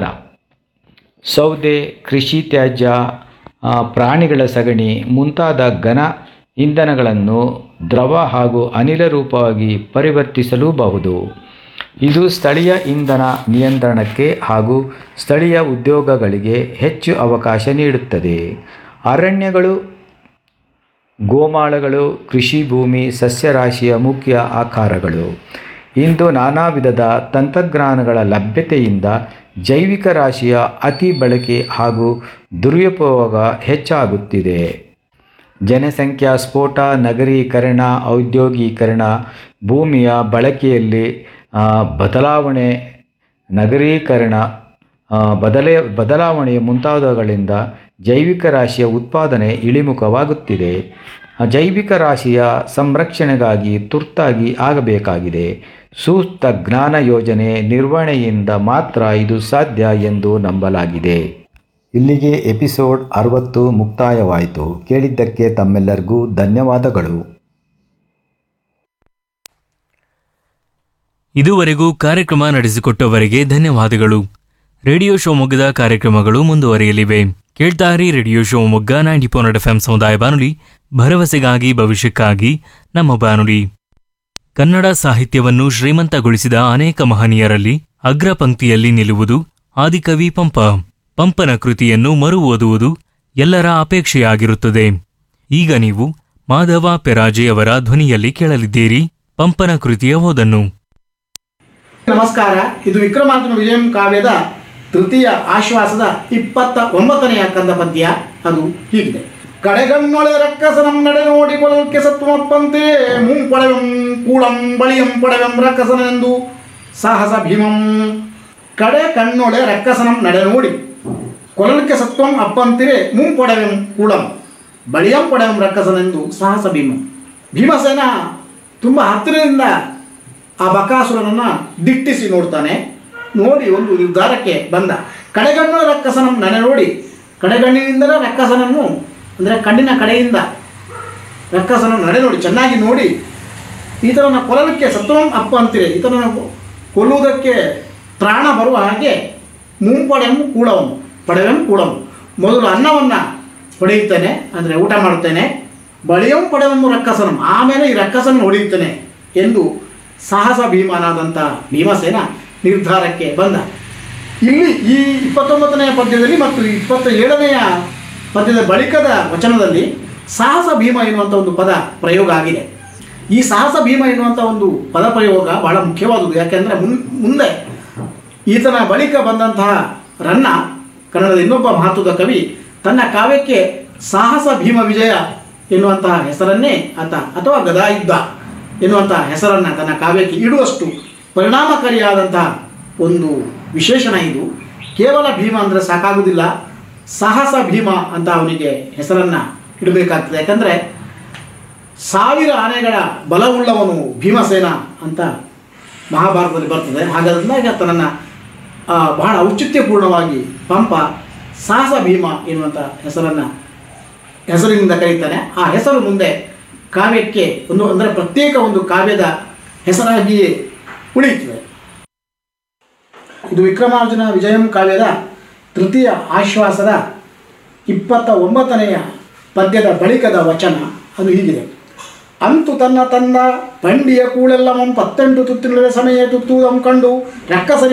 ಸೌದೆ ಕೃಷಿ ತ್ಯಾಜ್ಯ ಆ, ಪ್ರಾಣಿಗಳ ಸಗಣಿ ಮುಂತಾದ ಘನ ಇಂಧನಗಳನ್ನು ದ್ರವ ಹಾಗೂ ಅನಿಲ ರೂಪವಾಗಿ ಪರಿವರ್ತಿಸಲೂಬಹುದು ಇದು ಸ್ಥಳೀಯ ಇಂಧನ ನಿಯಂತ್ರಣಕ್ಕೆ ಹಾಗೂ ಸ್ಥಳೀಯ ಉದ್ಯೋಗಗಳಿಗೆ ಹೆಚ್ಚು ಅವಕಾಶ ನೀಡುತ್ತದೆ ಅರಣ್ಯಗಳು ಗೋಮಾಳಗಳು ಕೃಷಿ ಭೂಮಿ ಸಸ್ಯರಾಶಿಯ ಮುಖ್ಯ ಆಕಾರಗಳು ಇಂದು ನಾನಾ ವಿಧದ ತಂತ್ರಜ್ಞಾನಗಳ ಲಭ್ಯತೆಯಿಂದ ಜೈವಿಕ ರಾಶಿಯ ಅತಿ ಬಳಕೆ ಹಾಗೂ ದುರುಪಯೋಗ ಹೆಚ್ಚಾಗುತ್ತಿದೆ ಜನಸಂಖ್ಯಾ ಸ್ಫೋಟ ನಗರೀಕರಣ ಔದ್ಯೋಗೀಕರಣ ಭೂಮಿಯ ಬಳಕೆಯಲ್ಲಿ ಆ, ಬದಲಾವಣೆ ನಗರೀಕರಣ ಆ, ಬದಲೇ ಬದಲಾವಣೆಯ ಮುಂತಾದವುಗಳಿಂದ ಜೈವಿಕ ರಾಶಿಯ ಉತ್ಪಾದನೆ ಇಳಿಮುಖವಾಗುತ್ತಿದೆ ಆ ಜೈವಿಕ ರಾಶಿಯ ಸಂರಕ್ಷಣೆಗಾಗಿ ತುರ್ತಾಗಿ ಆಗಬೇಕಾಗಿದೆ ಸೂಕ್ತ ಜ್ಞಾನ ಯೋಜನೆ ನಿರ್ವಹಣೆಯಿಂದ ಮಾತ್ರ ಇದು ಸಾಧ್ಯ ಎಂದು ನಂಬಲಾಗಿದೆ ಇಲ್ಲಿಗೆ ಎಪಿಸೋಡ್ ಅರವತ್ತು ಮುಕ್ತಾಯವಾಯಿತು ಕೇಳಿದ್ದಕ್ಕೆ ತಮ್ಮೆಲ್ಲರಿಗೂ ಧನ್ಯವಾದಗಳು ಇದುವರೆಗೂ ಕಾರ್ಯಕ್ರಮ ನಡೆಸಿಕೊಟ್ಟವರಿಗೆ ಧನ್ಯವಾದಗಳು ರೇಡಿಯೋ ಶಿವಮೊಗ್ಗದ ಕಾರ್ಯಕ್ರಮಗಳು ಮುಂದುವರಿಯಲಿವೆ ಕೇಳ್ತಾರಿ radio Shivamogga ninety four F M ಸಮುದಾಯ ಬಾನುಲಿ ಭರವಸೆಗಾಗಿ ಭವಿಷ್ಯಕ್ಕಾಗಿ ನಮ್ಮ ಬಾನುಲಿ ಕನ್ನಡ ಸಾಹಿತ್ಯವನ್ನು ಶ್ರೀಮಂತಗೊಳಿಸಿದ ಅನೇಕ ಮಹನೀಯರಲ್ಲಿ ಅಗ್ರ ಪಂಕ್ತಿಯಲ್ಲಿ ನಿಲ್ಲುವುದು ಆದಿಕವಿ ಪಂಪ ಪಂಪನ ಕೃತಿಯನ್ನು ಮರು ಓದುವುದು ಎಲ್ಲರ ಅಪೇಕ್ಷೆಯಾಗಿರುತ್ತದೆ ಈಗ ನೀವು ಮಾಧವ ಪೆರಾಜೆಯವರ ಧ್ವನಿಯಲ್ಲಿ ಕೇಳಲಿದ್ದೀರಿ ಪಂಪನ ಕೃತಿಯ ಓದನ್ನು ನಮಸ್ಕಾರ ಇದು ವಿಕ್ರಮಾರ್ಜುನ ವಿಜಯಂ ಕಾವ್ಯದ ತೃತೀಯ ಆಶ್ವಾಸದ ಇಪ್ಪತ್ತ ಒಂಬತ್ತನೆಯ ಕಂದ ಪದ್ಯ ಅದು ಹೀಗಿದೆ ಕಡೆಗಣ್ಣೊಳೆ ರಕ್ಕಸನಂ ನಡೆ ನೋಡಿ ಕೊಲಕ್ಕೆ ಸತ್ವಮಪ್ಪಂತೆ ಮುಂಪೊಳೆವಂ ಕೂಳಂ ಬಳಿಯಂ ಪೊಳೆವಂ ರಕ್ಕಸನೆಂದು ಸಾಹಸ ಭೀಮಂ ಕಡೆ ಕಣ್ಣೊಳೆ ರಕ್ಕಸನಂ ನಡೆ ನೋಡಿ ಕೊಲಕ್ಕೆ ಸತ್ವಂ ಅಪ್ಪಂತಿರೆ ಮುಂಪೊಡೆವೆಂ ಕೂಳಂ ಬಳಿಯಂ ಪೊಡೆವಂ ರಕ್ಕಸನೆಂದು ಸಾಹಸ ಭೀಮಂ ಭೀಮಸೇನ ತುಂಬ ಹತ್ತಿರದಿಂದ ಆ ಬಕಾಸುರನನ್ನು ದಿಟ್ಟಿಸಿ ನೋಡ್ತಾನೆ ನೋಡಿ ಒಂದು ನಿರ್ಧಾರಕ್ಕೆ ಬಂದ ಕಡೆಗಣ್ಣು ರಕ್ಕಸನ ನಡೆ ನೋಡಿ ಕಡೆಗಣ್ಣಿನಿಂದಲೇ ರಕ್ಕಸನನ್ನು ಅಂದರೆ ಕಣ್ಣಿನ ಕಡೆಯಿಂದ ರಕ್ಕಸನ ನಡೆ ನೋಡಿ ಚೆನ್ನಾಗಿ ನೋಡಿ ಈತನನ್ನು ಕೊಲ್ಲಲಿಕ್ಕೆ ಸತ್ವಂ ಅಪ್ಪ ಅಂತೀರಿ ಈತನನ್ನು ಕೊಲ್ಲುವುದಕ್ಕೆ ಪ್ರಾಣ ಬರುವ ಹಾಗೆ ಮುಂಪಡೆಯನ್ನು ಕೂಡವನು ಪಡೆವೆಂ ಕೂಡವನು ಮೊದಲು ಅನ್ನವನ್ನು ಹೊಡೆಯುತ್ತೇನೆ ಅಂದರೆ ಊಟ ಮಾಡುತ್ತೇನೆ ಬಳಿಯಂ ಪಡೆವನ್ನು ರಕ್ಕಸನಂ ಆಮೇಲೆ ಈ ರಕ್ಕಸನ ಹೊಡೆಯುತ್ತೇನೆ ಎಂದು ಸಾಹಸ ಭೀಮನಾದಂಥ ಭೀಮಸೇನ ನಿರ್ಧಾರಕ್ಕೆ ಬಂದ ಇಲ್ಲಿ ಈ ಇಪ್ಪತ್ತೊಂಬತ್ತನೆಯ ಪದ್ಯದಲ್ಲಿ ಮತ್ತು ಇಪ್ಪತ್ತ ಏಳನೆಯ ಪದ್ಯದ ಬಳಿಕದ ವಚನದಲ್ಲಿ ಸಾಹಸ ಭೀಮ ಎನ್ನುವಂಥ ಒಂದು ಪದ ಪ್ರಯೋಗ ಆಗಿದೆ ಈ ಸಾಹಸ ಭೀಮ ಎನ್ನುವಂಥ ಒಂದು ಪದ ಪ್ರಯೋಗ ಬಹಳ ಮುಖ್ಯವಾದುದು ಯಾಕೆಂದರೆ ಮುನ್ ಮುಂದೆ ಈತನ ಬಳಿಕ ಬಂದಂತಹ ರನ್ನ ಕನ್ನಡದ ಇನ್ನೊಬ್ಬ ಮಹತ್ವದ ಕವಿ ತನ್ನ ಕಾವ್ಯಕ್ಕೆ ಸಾಹಸ ಭೀಮ ವಿಜಯ ಎನ್ನುವಂತಹ ಹೆಸರನ್ನೇ ಆತ ಅಥವಾ ಗದಾಯುದ್ಧ ಎನ್ನುವಂತಹ ಹೆಸರನ್ನು ತನ್ನ ಕಾವ್ಯಕ್ಕೆ ಇಡುವಷ್ಟು ಪರಿಣಾಮಕಾರಿಯಾದಂತಹ ಒಂದು ವಿಶೇಷಣ ಇದು ಕೇವಲ ಭೀಮ ಅಂದರೆ ಸಾಕಾಗುವುದಿಲ್ಲ ಸಾಹಸ ಭೀಮ ಅಂತ ಅವನಿಗೆ ಹೆಸರನ್ನು ಇಡಬೇಕಾಗ್ತದೆ ಯಾಕಂದರೆ ಸಾವಿರ ಆನೆಗಳ ಬಲವುಳ್ಳವನು ಭೀಮಸೇನ ಅಂತ ಮಹಾಭಾರತದಲ್ಲಿ ಬರ್ತದೆ ಹಾಗಾದ್ರಿಂದ ತನ್ನನ್ನು ಬಹಳ ಔಚಿತ್ಯಪೂರ್ಣವಾಗಿ ಪಂಪ ಸಾಹಸ ಭೀಮ ಎನ್ನುವಂಥ ಹೆಸರನ್ನು ಹೆಸರಿನಿಂದ ಕರೀತಾನೆ ಆ ಹೆಸರು ಮುಂದೆ ಕಾವ್ಯಕ್ಕೆ ಒಂದು ಅಂದರೆ ಪ್ರತ್ಯೇಕ ಒಂದು ಕಾವ್ಯದ ಹೆಸರಾಗಿಯೇ ಉಳಿಯುತ್ತದೆ ಇದು ವಿಕ್ರಮಾರ್ಜುನ ವಿಜಯಂ ಕಾವ್ಯದ ತೃತೀಯ ಆಶ್ವಾಸದ ಇಪ್ಪತ್ತ ಒಂಬತ್ತನೆಯ ಪದ್ಯದ ಬಳಿಕದ ವಚನ ಅದು ಹೀಗಿದೆ ಅಂತು ತನ್ನ ತಂದ ಪಂಡಿಯ ಕೂಳೆಲ್ಲವಂ ಪತ್ತೆಂಟು ತುತ್ತಿನ ಸಮಯ ತುತ್ತುವುದಂ ಕಂಡು ರಕ್ಕಸರಿ